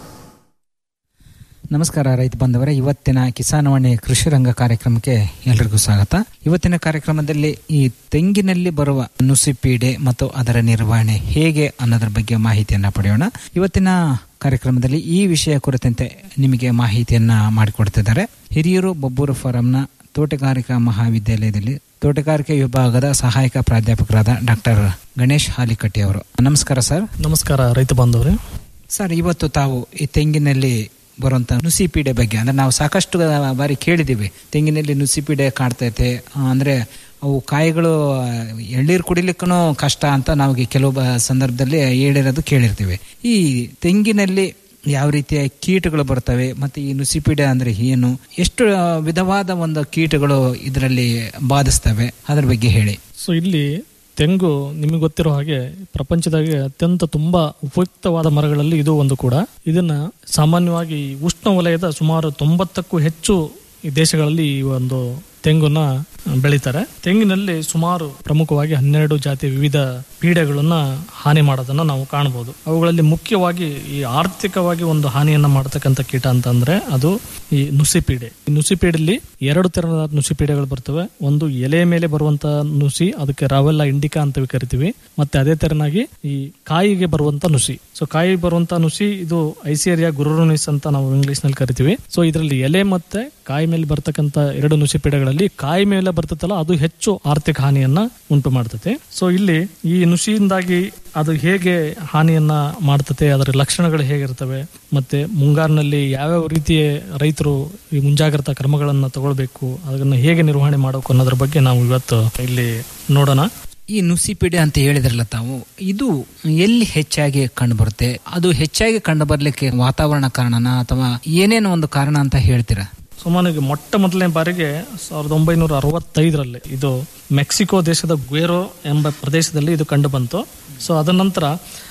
ನಮಸ್ಕಾರ ರೈತ ಬಾಂಧವರೇ ಇವತ್ತಿನ ಕಿಸಾನವಾಣಿ ಕೃಷಿ ರಂಗ ಕಾರ್ಯಕ್ರಮಕ್ಕೆ ಎಲ್ರಿಗೂ ಸ್ವಾಗತ ಇವತ್ತಿನ ಕಾರ್ಯಕ್ರಮದಲ್ಲಿ ಈ ತೆಂಗಿನಲ್ಲಿ ಬರುವ ನುಸಿಪೀಡೆ ಮತ್ತು ಅದರ ನಿರ್ವಹಣೆ ಹೇಗೆ ಅನ್ನೋದ್ರ ಬಗ್ಗೆ ಮಾಹಿತಿಯನ್ನ ಪಡೆಯೋಣ ಇವತ್ತಿನ ಕಾರ್ಯಕ್ರಮದಲ್ಲಿ ಈ ವಿಷಯ ಕುರಿತಂತೆ ನಿಮಗೆ ಮಾಹಿತಿಯನ್ನ ಮಾಡಿಕೊಡ್ತಿದ್ದಾರೆ ಹಿರಿಯೂರು ಬೊಬ್ಬೂರು ಫಾರಂನ ತೋಟಗಾರಿಕಾ ಮಹಾವಿದ್ಯಾಲಯದಲ್ಲಿ ತೋಟಗಾರಿಕೆ ವಿಭಾಗದ ಸಹಾಯಕ ಪ್ರಾಧ್ಯಾಪಕರಾದ ಡಾಕ್ಟರ್ ಗಣೇಶ್ ಹಾಲಿಕಟ್ಟಿ ಅವರು ನಮಸ್ಕಾರ ಸರ್ ನಮಸ್ಕಾರ ರೈತ ಬಾಂಧವರೇ ಸರ್ ಇವತ್ತು ತಾವು ಈ ತೆಂಗಿನಲ್ಲಿ ಬರುವಂತ ನುಸಿಪೀಡೆ ಬಗ್ಗೆ ಅಂದ್ರೆ ನಾವು ಸಾಕಷ್ಟು ಬಾರಿ ಕೇಳಿದ್ದೀವಿ ತೆಂಗಿನಲ್ಲಿ ನುಸಿಪೀಡೆ ಕಾಡ್ತೈತೆ ಆ, ಅಂದ್ರೆ ಅವು ಕಾಯಿಗಳು ಎಳ್ಳೀರು ಕುಡಿಲಿಕ್ಕೂ ಕಷ್ಟ ಅಂತ ನಾವು ಕೆಲವು ಬ- ಸಂದರ್ಭದಲ್ಲಿ ಹೇಳಿರೋದು ಕೇಳಿರ್ತೀವಿ ಈ ತೆಂಗಿನಲ್ಲಿ ಯಾವ ರೀತಿಯ ಕೀಟಗಳು ಬರ್ತವೆ ಮತ್ತೆ ಈ ನುಸಿಪೀಡೆ ಅಂದ್ರೆ ಏನು ಎಷ್ಟು ಆ, ವಿಧವಾದ ಒಂದು ಕೀಟಗಳು ಇದರಲ್ಲಿ ಬಾಧಿಸ್ತವೆ ಅದ್ರ ಬಗ್ಗೆ ಹೇಳಿ ಸೊ ಇಲ್ಲಿ ತೆಂಗು ನಿಮಗೆ ಗೊತ್ತಿರೋ ಹಾಗೆ ಪ್ರಪಂಚದಾಗೆ ಅತ್ಯಂತ ತುಂಬಾ ಉಪಯುಕ್ತವಾದ ಮರಗಳಲ್ಲಿ ಇದು ಒಂದು ಕೂಡ ಇದನ್ನ ಸಾಮಾನ್ಯವಾಗಿ ಉಷ್ಣ ವಲಯದ ಸುಮಾರು ತೊಂಬತ್ತಕ್ಕೂ ಹೆಚ್ಚು ಈ ದೇಶಗಳಲ್ಲಿ ಈ ಒಂದು ತೆಂಗನ್ನ ಬೆಳೀತಾರೆ ತೆಂಗಿನಲ್ಲಿ ಸುಮಾರು ಪ್ರಮುಖವಾಗಿ ಹನ್ನೆರಡು ಜಾತಿಯ ವಿವಿಧ ಪೀಡೆಗಳನ್ನ ಹಾನಿ ಮಾಡೋದನ್ನ ನಾವು ಕಾಣಬಹುದು ಅವುಗಳಲ್ಲಿ ಮುಖ್ಯವಾಗಿ ಈ ಆರ್ಥಿಕವಾಗಿ ಒಂದು ಹಾನಿಯನ್ನ ಮಾಡತಕ್ಕಂಥ ಕೀಟ ಅಂತಂದ್ರೆ ಅದು ಈ ನುಸಿಪೀಡೆ ಈ ನುಸಿಪೀಡೆಯಲ್ಲಿ ಎರಡು ತರದ ನುಸಿಪೀಡೆಗಳು ಬರ್ತವೆ ಒಂದು ಎಲೆ ಮೇಲೆ ಬರುವಂತ ನುಸಿ ಅದಕ್ಕೆ ರಾವೆಲ್ಲ ಇಂಡಿಕಾ ಅಂತ ಕರಿತೀವಿ ಮತ್ತೆ ಅದೇ ತೆರನಾಗಿ ಈ ಕಾಯಿಗೆ ಬರುವಂತ ನುಸಿ ಸೊ ಕಾಯಿ ಬರುವಂತ ನುಸಿ ಇದು ಐಸಿಯರಿಯಾ ಗುರುರುನಿಸ್ ಅಂತ ನಾವು ಇಂಗ್ಲಿಷ್ ನಲ್ಲಿ ಕರಿತೀವಿ ಸೊ ಇದರಲ್ಲಿ ಎಲೆ ಮತ್ತೆ ಕಾಯಿ ಮೇಲೆ ಬರ್ತಕ್ಕಂತ ಎರಡು ನುಸಿಪೀಡೆಗಳಲ್ಲಿ ಕಾಯಿ ಮೇಲೆ ಬರ್ತದಲ್ಲ ಅದು ಹೆಚ್ಚು ಆರ್ಥಿಕ ಹಾನಿಯನ್ನ ಉಂಟು ಮಾಡ್ತತೆ ಸೊ ಇಲ್ಲಿ ಈ ನುಸಿಯಿಂದಾಗಿ ಅದು ಹೇಗೆ ಹಾನಿಯನ್ನ ಮಾಡ್ತತೆ ಅದರ ಲಕ್ಷಣಗಳು ಹೇಗಿರ್ತವೆ ಮತ್ತೆ ಮುಂಗಾರಿನಲ್ಲಿ ಯಾವ್ಯಾವ ರೀತಿಯ ರೈತರು ಈ ಮುಂಜಾಗ್ರತಾ ಕ್ರಮಗಳನ್ನ ತಗೊಳ್ಬೇಕು ಅದನ್ನ ಹೇಗೆ ನಿರ್ವಹಣೆ ಮಾಡಬೇಕು ಅನ್ನೋದ್ರ ಬಗ್ಗೆ ನಾವು ಇವತ್ತು ಇಲ್ಲಿ ನೋಡೋಣ ಈ ನುಸಿಪೀಡೆ ಅಂತ ಹೇಳಿದ್ರಲ್ಲ ತಾವು ಇದು ಎಲ್ಲಿ ಹೆಚ್ಚಾಗಿ ಕಂಡು ಬರುತ್ತೆ ಅದು ಹೆಚ್ಚಾಗಿ ಕಂಡು ಬರ್ಲಿಕ್ಕೆ ವಾತಾವರಣ ಕಾರಣನ ಅಥವಾ ಏನೇನೋ ಒಂದು ಕಾರಣ ಅಂತ ಹೇಳ್ತೀರಾ ಸುಮಾರಿಗೆ ಮೊಟ್ಟ ಮೊದಲನೇ ಬಾರಿಗೆ ಸಾವಿರದ ಒಂಬೈನೂರ ಅರವತ್ತೈದರಲ್ಲಿ ಇದು ಮೆಕ್ಸಿಕೋ ದೇಶದ ಗ್ವೇರೋ ಎಂಬ ಪ್ರದೇಶದಲ್ಲಿ ಇದು ಕಂಡು ಬಂತು ಸೊ ಅದ ನಂತರ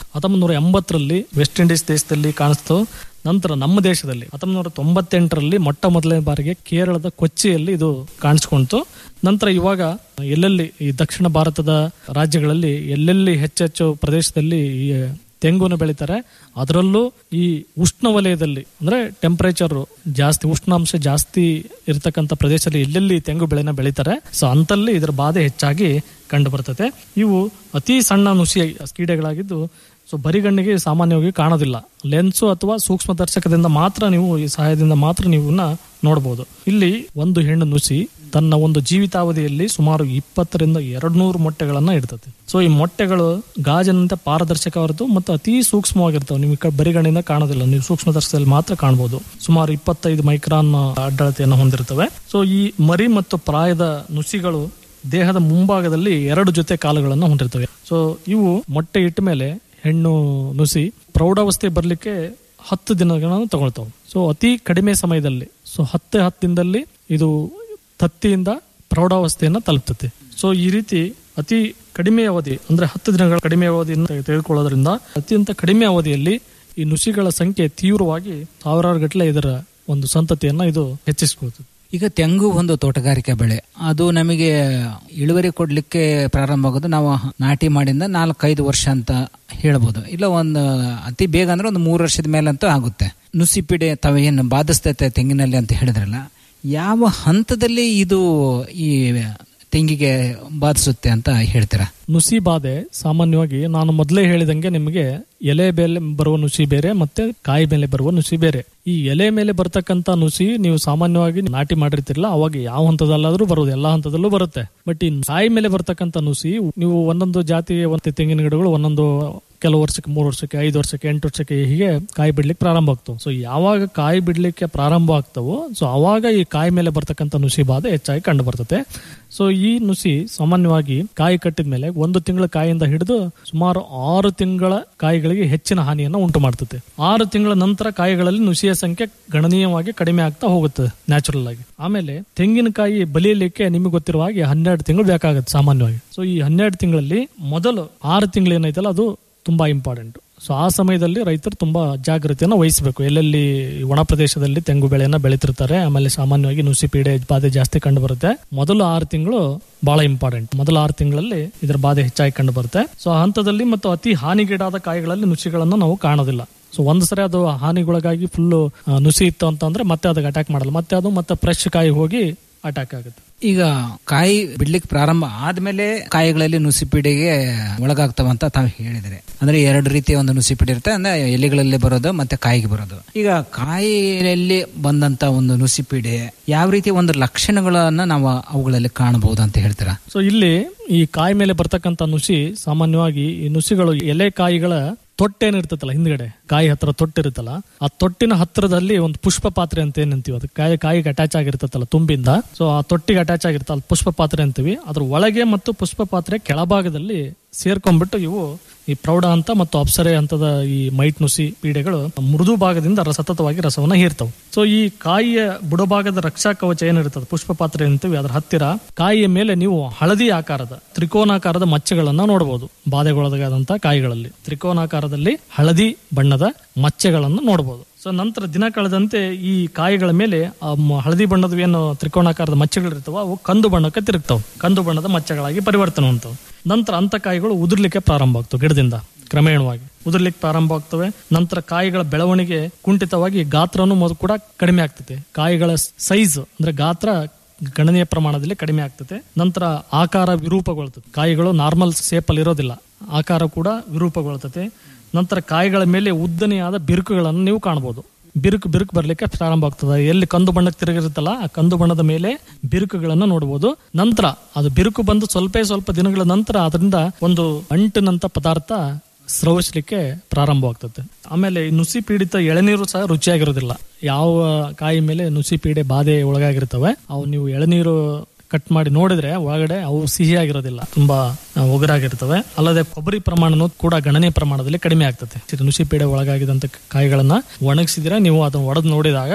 ಹತ್ತೊಂಬತ್ತು ನೂರ ಎಂಬತ್ತರಲ್ಲಿ ವೆಸ್ಟ್ ಇಂಡೀಸ್ ದೇಶದಲ್ಲಿ ಕಾಣಿಸ್ತು ನಂತರ ನಮ್ಮ ದೇಶದಲ್ಲಿ ಹತ್ತೊಂಬತ್ತು ನೂರ ತೊಂಬತ್ತೆಂಟರಲ್ಲಿ ಮೊಟ್ಟ ಮೊದಲನೇ ಬಾರಿಗೆ ಕೇರಳದ ಕೊಚ್ಚಿಯಲ್ಲಿ ಇದು ಕಾಣಿಸ್ಕೊಂತು ನಂತರ ಇವಾಗ ಎಲ್ಲೆಲ್ಲಿ ಈ ದಕ್ಷಿಣ ಭಾರತದ ರಾಜ್ಯಗಳಲ್ಲಿ ಎಲ್ಲೆಲ್ಲಿ ಹೆಚ್ಚೆಚ್ಚು ಪ್ರದೇಶದಲ್ಲಿ ಈ ತೆಂಗುನ ಬೆಳೀತಾರೆ ಅದರಲ್ಲೂ ಈ ಉಷ್ಣ ವಲಯದಲ್ಲಿ ಅಂದ್ರೆ ಟೆಂಪರೇಚರ್ ಜಾಸ್ತಿ ಉಷ್ಣಾಂಶ ಜಾಸ್ತಿ ಇರತಕ್ಕಂಥ ಪ್ರದೇಶದಲ್ಲಿ ಎಲ್ಲೆಲ್ಲಿ ತೆಂಗು ಬೆಳೆನ ಬೆಳೀತಾರೆ ಸೊ ಅಂತಲ್ಲಿ ಇದರ ಬಾಧೆ ಹೆಚ್ಚಾಗಿ ಕಂಡು ಬರ್ತದೆ ಇವು ಅತಿ ಸಣ್ಣ ನುಸಿ ಕೀಡೆಗಳಾಗಿದ್ದು ಸೊ ಬರಿಗಣ್ಣಿಗೆ ಸಾಮಾನ್ಯವಾಗಿ ಕಾಣೋದಿಲ್ಲ ಲೆನ್ಸು ಅಥವಾ ಸೂಕ್ಷ್ಮ ದರ್ಶಕದಿಂದ ಮಾತ್ರ ನೀವು ಈ ಸಹಾಯದಿಂದ ಮಾತ್ರ ನೀವು ಇವನ್ನ ನೋಡಬಹುದು ಇಲ್ಲಿ ಒಂದು ಹೆಣ್ಣು ನುಸಿ ತನ್ನ ಒಂದು ಜೀವಿತಾವಧಿಯಲ್ಲಿ ಸುಮಾರು ಇಪ್ಪತ್ತರಿಂದ ಎರಡು ನೂರು ಮೊಟ್ಟೆಗಳನ್ನ ಇಡ್ತದೆ ಸೊ ಈ ಮೊಟ್ಟೆಗಳು ಗಾಜಿನಂತೆ ಪಾರದರ್ಶಕವಾದದ್ದು ಮತ್ತು ಅತಿ ಸೂಕ್ಷ್ಮವಾಗಿರ್ತವೆ ನೀವು ಈ ಕಡೆ ಬರಿಗಣ್ಣಿಂದ ಕಾಣೋದಿಲ್ಲ ನೀವು ಸೂಕ್ಷ್ಮ ದರ್ಶಕದಲ್ಲಿ ಮಾತ್ರ ಕಾಣಬಹುದು ಸುಮಾರು ಇಪ್ಪತ್ತೈದು ಮೈಕ್ರಾನ್ ಅಡ್ಡಳತೆಯನ್ನು ಹೊಂದಿರ್ತವೆ ಸೊ ಈ ಮರಿ ಮತ್ತು ಪ್ರಾಯದ ನುಸಿಗಳು ದೇಹದ ಮುಂಭಾಗದಲ್ಲಿ ಎರಡು ಜೊತೆ ಕಾಲುಗಳನ್ನು ಹೊಂದಿರ್ತವೆ ಸೊ ಇವು ಮೊಟ್ಟೆ ಇಟ್ಟ ಮೇಲೆ ಹೆಣ್ಣು ನುಸಿ ಪ್ರೌಢಾವಸ್ಥೆ ಬರಲಿಕ್ಕೆ ಹತ್ತು ದಿನಗಳನ್ನು ತಗೊಳ್ತಾವೆ ಸೊ ಅತಿ ಕಡಿಮೆ ಸಮಯದಲ್ಲಿ ಸೊ ಹತ್ತೆ ಹತ್ತು ದಿನದಲ್ಲಿ ಇದು ತತ್ತಿಯಿಂದ ಪ್ರೌಢಾವಸ್ಥೆಯನ್ನು ತಲುಪ್ತದೆ ಸೊ ಈ ರೀತಿ ಅತಿ ಕಡಿಮೆ ಅವಧಿ ಅಂದ್ರೆ ಹತ್ತು ದಿನಗಳ ಕಡಿಮೆ ಅವಧಿಯನ್ನು ತೆಗೆದುಕೊಳ್ಳೋದ್ರಿಂದ ಅತ್ಯಂತ ಕಡಿಮೆ ಅವಧಿಯಲ್ಲಿ ಈ ನುಸಿಗಳ ಸಂಖ್ಯೆ ತೀವ್ರವಾಗಿ ಸಾವಿರಾರು ಗಟ್ಟಲೆ ಇದರ ಒಂದು ಸಂತತಿಯನ್ನ ಇದು ಹೆಚ್ಚಿಸಿಕೊಳ್ತದೆ ಈಗ ತೆಂಗು ಒಂದು ತೋಟಗಾರಿಕೆ ಬೆಳೆ ಅದು ನಮಗೆ ಇಳುವರಿ ಕೊಡ್ಲಿಕ್ಕೆ ಪ್ರಾರಂಭ ಆಗೋದು ನಾವು ನಾಟಿ ಮಾಡಿಂದ ನಾಲ್ಕೈದು ವರ್ಷ ಅಂತ ಹೇಳ್ಬೋದು ಇಲ್ಲ ಒಂದು ಅತಿ ಬೇಗ ಅಂದ್ರೆ ಒಂದು ಮೂರು ವರ್ಷದ ಮೇಲಂತೂ ಆಗುತ್ತೆ ನುಸಿಪಿಡೆ ತಾವೇನು ಬಾಧಿಸ್ತೈತೆ ತೆಂಗಿನಲ್ಲಿ ಅಂತ ಹೇಳಿದ್ರಲ್ಲ ಯಾವ ಹಂತದಲ್ಲಿ ಇದು ಈ ತೆಂಗಿಗೆ ಬಾಧಿಸುತ್ತೆ ಅಂತ ಹೇಳ್ತೀರಾ ನುಸಿ ಬಾಧೆ ಸಾಮಾನ್ಯವಾಗಿ ನಾನು ಮೊದಲೇ ಹೇಳಿದಂಗೆ ನಿಮಗೆ ಎಲೆ ಮೇಲೆ ಬರುವ ನುಸಿ ಬೇರೆ ಮತ್ತೆ ಕಾಯಿ ಮೇಲೆ ಬರುವ ನುಸಿ ಬೇರೆ ಈ ಎಲೆ ಮೇಲೆ ಬರ್ತಕ್ಕಂತ ನುಸಿ ನೀವು ಸಾಮಾನ್ಯವಾಗಿ ನಾಟಿ ಮಾಡಿರ್ತಿರಲ್ಲ ಅವಾಗ ಯಾವ ಹಂತದಲ್ಲಾದ್ರೂ ಬರೋದು ಎಲ್ಲಾ ಹಂತದಲ್ಲೂ ಬರುತ್ತೆ ಬಟ್ ಈ ಕಾಯಿ ಮೇಲೆ ಬರ್ತಕ್ಕಂತ ನುಸಿ ನೀವು ಒಂದೊಂದು ಜಾತಿಯ ಒಂದು ತೆಂಗಿನ ಗಿಡಗಳು ಒಂದೊಂದು ಕೆಲವು ವರ್ಷಕ್ಕೆ ಮೂರು ವರ್ಷಕ್ಕೆ ಐದು ವರ್ಷಕ್ಕೆ ಎಂಟು ವರ್ಷಕ್ಕೆ ಹೀಗೆ ಕಾಯಿ ಬಿಡ್ಲಿಕ್ಕೆ ಪ್ರಾರಂಭ ಆಗ್ತವೆ ಸೊ ಯಾವಾಗ ಕಾಯಿ ಬಿಡ್ಲಿಕ್ಕೆ ಪ್ರಾರಂಭ ಆಗ್ತವೋ ಸೊ ಅವಾಗ ಈ ಕಾಯಿ ಮೇಲೆ ಬರ್ತಕ್ಕಂಥ ನುಸಿ ಬಾಧೆ ಹೆಚ್ಚಾಗಿ ಕಂಡು ಬರ್ತದೆ ಸೊ ಈ ನುಸಿ ಸಾಮಾನ್ಯವಾಗಿ ಕಾಯಿ ಕಟ್ಟಿದ ಮೇಲೆ ಒಂದು ತಿಂಗಳ ಕಾಯಿಯಿಂದ ಹಿಡಿದು ಸುಮಾರು ಆರು ತಿಂಗಳ ಕಾಯಿಗಳಿಗೆ ಹೆಚ್ಚಿನ ಹಾನಿಯನ್ನು ಉಂಟು ಮಾಡ್ತದೆ ಆರು ತಿಂಗಳ ನಂತರ ಕಾಯಿಗಳಲ್ಲಿ ನುಸಿಯ ಸಂಖ್ಯೆ ಗಣನೀಯವಾಗಿ ಕಡಿಮೆ ಆಗ್ತಾ ಹೋಗುತ್ತದೆ ನ್ಯಾಚುರಲ್ ಆಗಿ ಆಮೇಲೆ ತೆಂಗಿನಕಾಯಿ ಬಲಿಯಲಿಕ್ಕೆ ನಿಮಗೆ ಗೊತ್ತಿರುವ ಹಾಗೆ ಹನ್ನೆರಡು ತಿಂಗಳು ಬೇಕಾಗುತ್ತೆ ಸಾಮಾನ್ಯವಾಗಿ ಸೊ ಈ ಹನ್ನೆರಡು ತಿಂಗಳಲ್ಲಿ ಮೊದಲು ಆರು ತಿಂಗಳು ಏನೈತಲ್ಲ ಅದು ತುಂಬಾ ಇಂಪಾರ್ಟೆಂಟ್ ಸೊ ಆ ಸಮಯದಲ್ಲಿ ರೈತರು ತುಂಬಾ ಜಾಗೃತಿಯನ್ನು ವಹಿಸಬೇಕು ಎಲ್ಲೆಲ್ಲಿ ಒಣ ಪ್ರದೇಶದಲ್ಲಿ ತೆಂಗು ಬೆಳೆಯನ್ನ ಬೆಳೀತಿರ್ತಾರೆ ಆಮೇಲೆ ಸಾಮಾನ್ಯವಾಗಿ ನುಸಿ ಪೀಡೆ ಬಾಧೆ ಜಾಸ್ತಿ ಕಂಡು ಬರುತ್ತೆ ಮೊದಲು ಆರು ತಿಂಗಳು ಬಹಳ ಇಂಪಾರ್ಟೆಂಟ್ ಮೊದಲ ಆರು ತಿಂಗಳಲ್ಲಿ ಇದರ ಬಾಧೆ ಹೆಚ್ಚಾಗಿ ಕಂಡು ಬರುತ್ತೆ ಸೊ ಆ ಹಂತದಲ್ಲಿ ಮತ್ತು ಅತಿ ಹಾನಿಗೀಡಾದ ಕಾಯಿಗಳಲ್ಲಿ ನುಸಿಗಳನ್ನು ನಾವು ಕಾಣೋದಿಲ್ಲ ಸೊ ಒಂದ್ ಸರಿ ಅದು ಹಾನಿಗೊಳಗಾಗಿ ಫುಲ್ ನುಸಿ ಇತ್ತು ಅಂತಂದ್ರೆ ಮತ್ತೆ ಅದಕ್ಕೆ ಅಟ್ಯಾಕ್ ಮಾಡಲ್ಲ ಮತ್ತೆ ಅದು ಮತ್ತೆ ಫ್ರೆಶ್ ಕಾಯಿ ಹೋಗಿ ಅಟ್ಯಾಕ್ ಆಗುತ್ತೆ ಈಗ ಕಾಯಿ ಬಿಡ್ಲಿಕ್ಕೆ ಪ್ರಾರಂಭ ಆದ್ಮೇಲೆ ಕಾಯಿಗಳಲ್ಲಿ ನುಸಿಪೀಡೆಗೆ ಒಳಗಾಗ್ತವಂತ ತಾವು ಹೇಳಿದ್ರೆ ಅಂದ್ರೆ ಎರಡು ರೀತಿಯ ಒಂದು ನುಸಿಪೀಡೆ ಇರುತ್ತೆ ಅಂದ್ರೆ ಎಲೆಗಳಲ್ಲಿ ಬರೋದು ಮತ್ತೆ ಕಾಯಿಗೆ ಬರೋದು ಈಗ ಕಾಯಿಯಲ್ಲಿ ಬಂದಂತ ಒಂದು ನುಸಿಪೀಡೆ ಯಾವ ರೀತಿಯ ಒಂದು ಲಕ್ಷಣಗಳನ್ನ ನಾವು ಅವುಗಳಲ್ಲಿ ಕಾಣಬಹುದು ಅಂತ ಹೇಳ್ತೀರಾ ಸೊ ಇಲ್ಲಿ ಈ ಕಾಯಿ ಮೇಲೆ ಬರ್ತಕ್ಕಂತ ನುಸಿ ಸಾಮಾನ್ಯವಾಗಿ ಈ ನುಸಿಗಳು ಎಲೆ ಕಾಯಿಗಳ ತೊಟ್ಟೇನಿರ್ತೈತಲ್ಲ ಹಿಂದ್ಗಡೆ ಕಾಯಿ ಹತ್ರ ತೊಟ್ಟಿರುತ್ತಲ್ಲ ಆ ತೊಟ್ಟಿನ ಹತ್ತಿರದಲ್ಲಿ ಒಂದು ಪುಷ್ಪ ಪಾತ್ರೆ ಅಂತ ಏನಂತೀವಿ ಅದು ಕಾಯಿ ಕಾಯಿಗೆ ಅಟ್ಯಾಚ್ ಆಗಿರ್ತೈತಲ್ಲ ತುಂಬಿಂದ ಸೊ ಆ ತೊಟ್ಟಿಗೆ ಅಟ್ಯಾಚ್ ಆಗಿರ್ತಲ್ಲ ಪುಷ್ಪ ಪಾತ್ರೆ ಅಂತೀವಿ ಅದ್ರ ಒಳಗೆ ಮತ್ತು ಪುಷ್ಪ ಪಾತ್ರೆ ಕೆಳಭಾಗದಲ್ಲಿ ಸೇರ್ಕೊಂಡ್ಬಿಟ್ಟು ಇವು ಈ ಪ್ರೌಢ ಹಂತ ಮತ್ತು ಅಪ್ಸರೆ ಹಂತದ ಈ ಮೈಟ್ ನುಸಿ ಪೀಡೆಗಳು ಮೃದು ಭಾಗದಿಂದ ರ- ಸತತವಾಗಿ ರಸವನ್ನ ಹೀರ್ತವೆ ಸೊ ಈ ಕಾಯಿಯ ಬುಡಭಾಗದ ರಕ್ಷಾ ಕವಚ ಏನಿರ್ತದೆ ಪುಷ್ಪ ಪಾತ್ರೆ ಅಂತೀವಿ ಅದ್ರ ಹತ್ತಿರ ಕಾಯಿಯ ಮೇಲೆ ನೀವು ಹಳದಿ ಆಕಾರದ ತ್ರಿಕೋನಾಕಾರದ ಮಚ್ಚೆಗಳನ್ನ ನೋಡಬಹುದು ಬಾಧೆಗೊಳಗಾದಂತಹ ಕಾಯಿಗಳಲ್ಲಿ ತ್ರಿಕೋನಾಕಾರದಲ್ಲಿ ಹಳದಿ ಬಣ್ಣದ ಮಚ್ಚೆಗಳನ್ನು ನೋಡಬಹುದು ಸೊ ನಂತರ ದಿನ ಕಳೆದಂತೆ ಈ ಕಾಯಿಗಳ ಮೇಲೆ ಆ ಮ- ಹಳದಿ ಬಣ್ಣದ ಏನು ತ್ರಿಕೋನಾಕಾರದ ಮಚ್ಚೆಗಳಿರ್ತಾವ ಅವು ಕಂದು ಬಣ್ಣಕ್ಕೆ ತಿರುಗ್ತಾವ ಕಂದು ಬಣ್ಣದ ಮಚ್ಚೆಗಳಾಗಿ ಪರಿವರ್ತನೆ ಹೊಂದ್ತಾವ ನಂತರ ಅಂತ ಕಾಯಿಗಳು ಉದುರ್ಲಿಕ್ಕೆ ಪ್ರಾರಂಭ ಆಗ್ತವೆ ಗಿಡದಿಂದ ಕ್ರಮೇಣವಾಗಿ ಉದುರ್ಲಿಕ್ಕೆ ಪ್ರಾರಂಭ ಆಗ್ತವೆ ನಂತರ ಕಾಯಿಗಳ ಬೆಳವಣಿಗೆ ಕುಂಠಿತವಾಗಿ ಗಾತ್ರನೂ ಮೊದಲು ಕೂಡ ಕಡಿಮೆ ಆಗ್ತದೆ ಕಾಯಿಗಳ ಸೈಜ್ ಅಂದ್ರೆ ಗಾತ್ರ ಗಣನೀಯ ಪ್ರಮಾಣದಲ್ಲಿ ಕಡಿಮೆ ಆಗ್ತದೆ ನಂತರ ಆಕಾರ ವಿರೂಪಗೊಳ್ತದೆ ಕಾಯಿಗಳು ನಾರ್ಮಲ್ ಸೇಪ್ ಅಲ್ಲಿ ಇರೋದಿಲ್ಲ ಆಕಾರ ಕೂಡ ವಿರೂಪಗೊಳ್ತದೆ ನಂತರ ಕಾಯಿಗಳ ಮೇಲೆ ಉದ್ದನೆಯಾದ ಬಿರುಕುಗಳನ್ನು ನೀವು ಕಾಣಬಹುದು ಬಿರುಕು ಬಿರುಕು ಬರ್ಲಿಕ್ಕೆ ಪ್ರಾರಂಭ ಆಗ್ತದೆ ಎಲ್ಲಿ ಕಂದು ಬಣ್ಣಕ್ಕೆ ತಿರುಗಿರುತ್ತಲ್ಲ ಆ ಕಂದು ಬಣ್ಣದ ಮೇಲೆ ಬಿರುಕುಗಳನ್ನು ನೋಡಬಹುದು ನಂತರ ಅದು ಬಿರುಕು ಬಂದು ಸ್ವಲ್ಪ ಸ್ವಲ್ಪ ದಿನಗಳ ನಂತರ ಅದರಿಂದ ಒಂದು ಅಂಟಿನಂತ ಪದಾರ್ಥ ಸ್ರವಿಸ್ಲಿಕ್ಕೆ ಪ್ರಾರಂಭವಾಗ್ತದೆ ಆಮೇಲೆ ಈ ನುಸಿ ಪೀಡಿತ ಎಳನೀರು ಸಹ ರುಚಿಯಾಗಿರೋದಿಲ್ಲ ಯಾವ ಕಾಯಿ ಮೇಲೆ ನುಸಿ ಪೀಡೆ ಬಾಧೆ ಒಳಗಾಗಿರ್ತವೆ ಅವು ನೀವು ಎಳನೀರು ಕಟ್ ಮಾಡಿ ನೋಡಿದ್ರೆ ಒಳಗಡೆ ಅವು ಸಿಹಿಯಾಗಿರೋದಿಲ್ಲ ತುಂಬಾ ಆ, ಒಗರಾಗಿರ್ತವೆ ಅಲ್ಲದೆ ಕೊಬ್ಬರಿ ಪ್ರಮಾಣನೂ ಕೂಡ ಗಣನೀಯ ಪ್ರಮಾಣದಲ್ಲಿ ಕಡಿಮೆ ಆಗ್ತದೆ ನುಸಿ ಪೀಡೆ ಒಳಗಾಗಿದಂತ ಕಾಯಿಗಳನ್ನ ಒಣಗಿಸಿದ್ರೆ ನೀವು ಅದನ್ನ ಒಡೆದು ನೋಡಿದಾಗ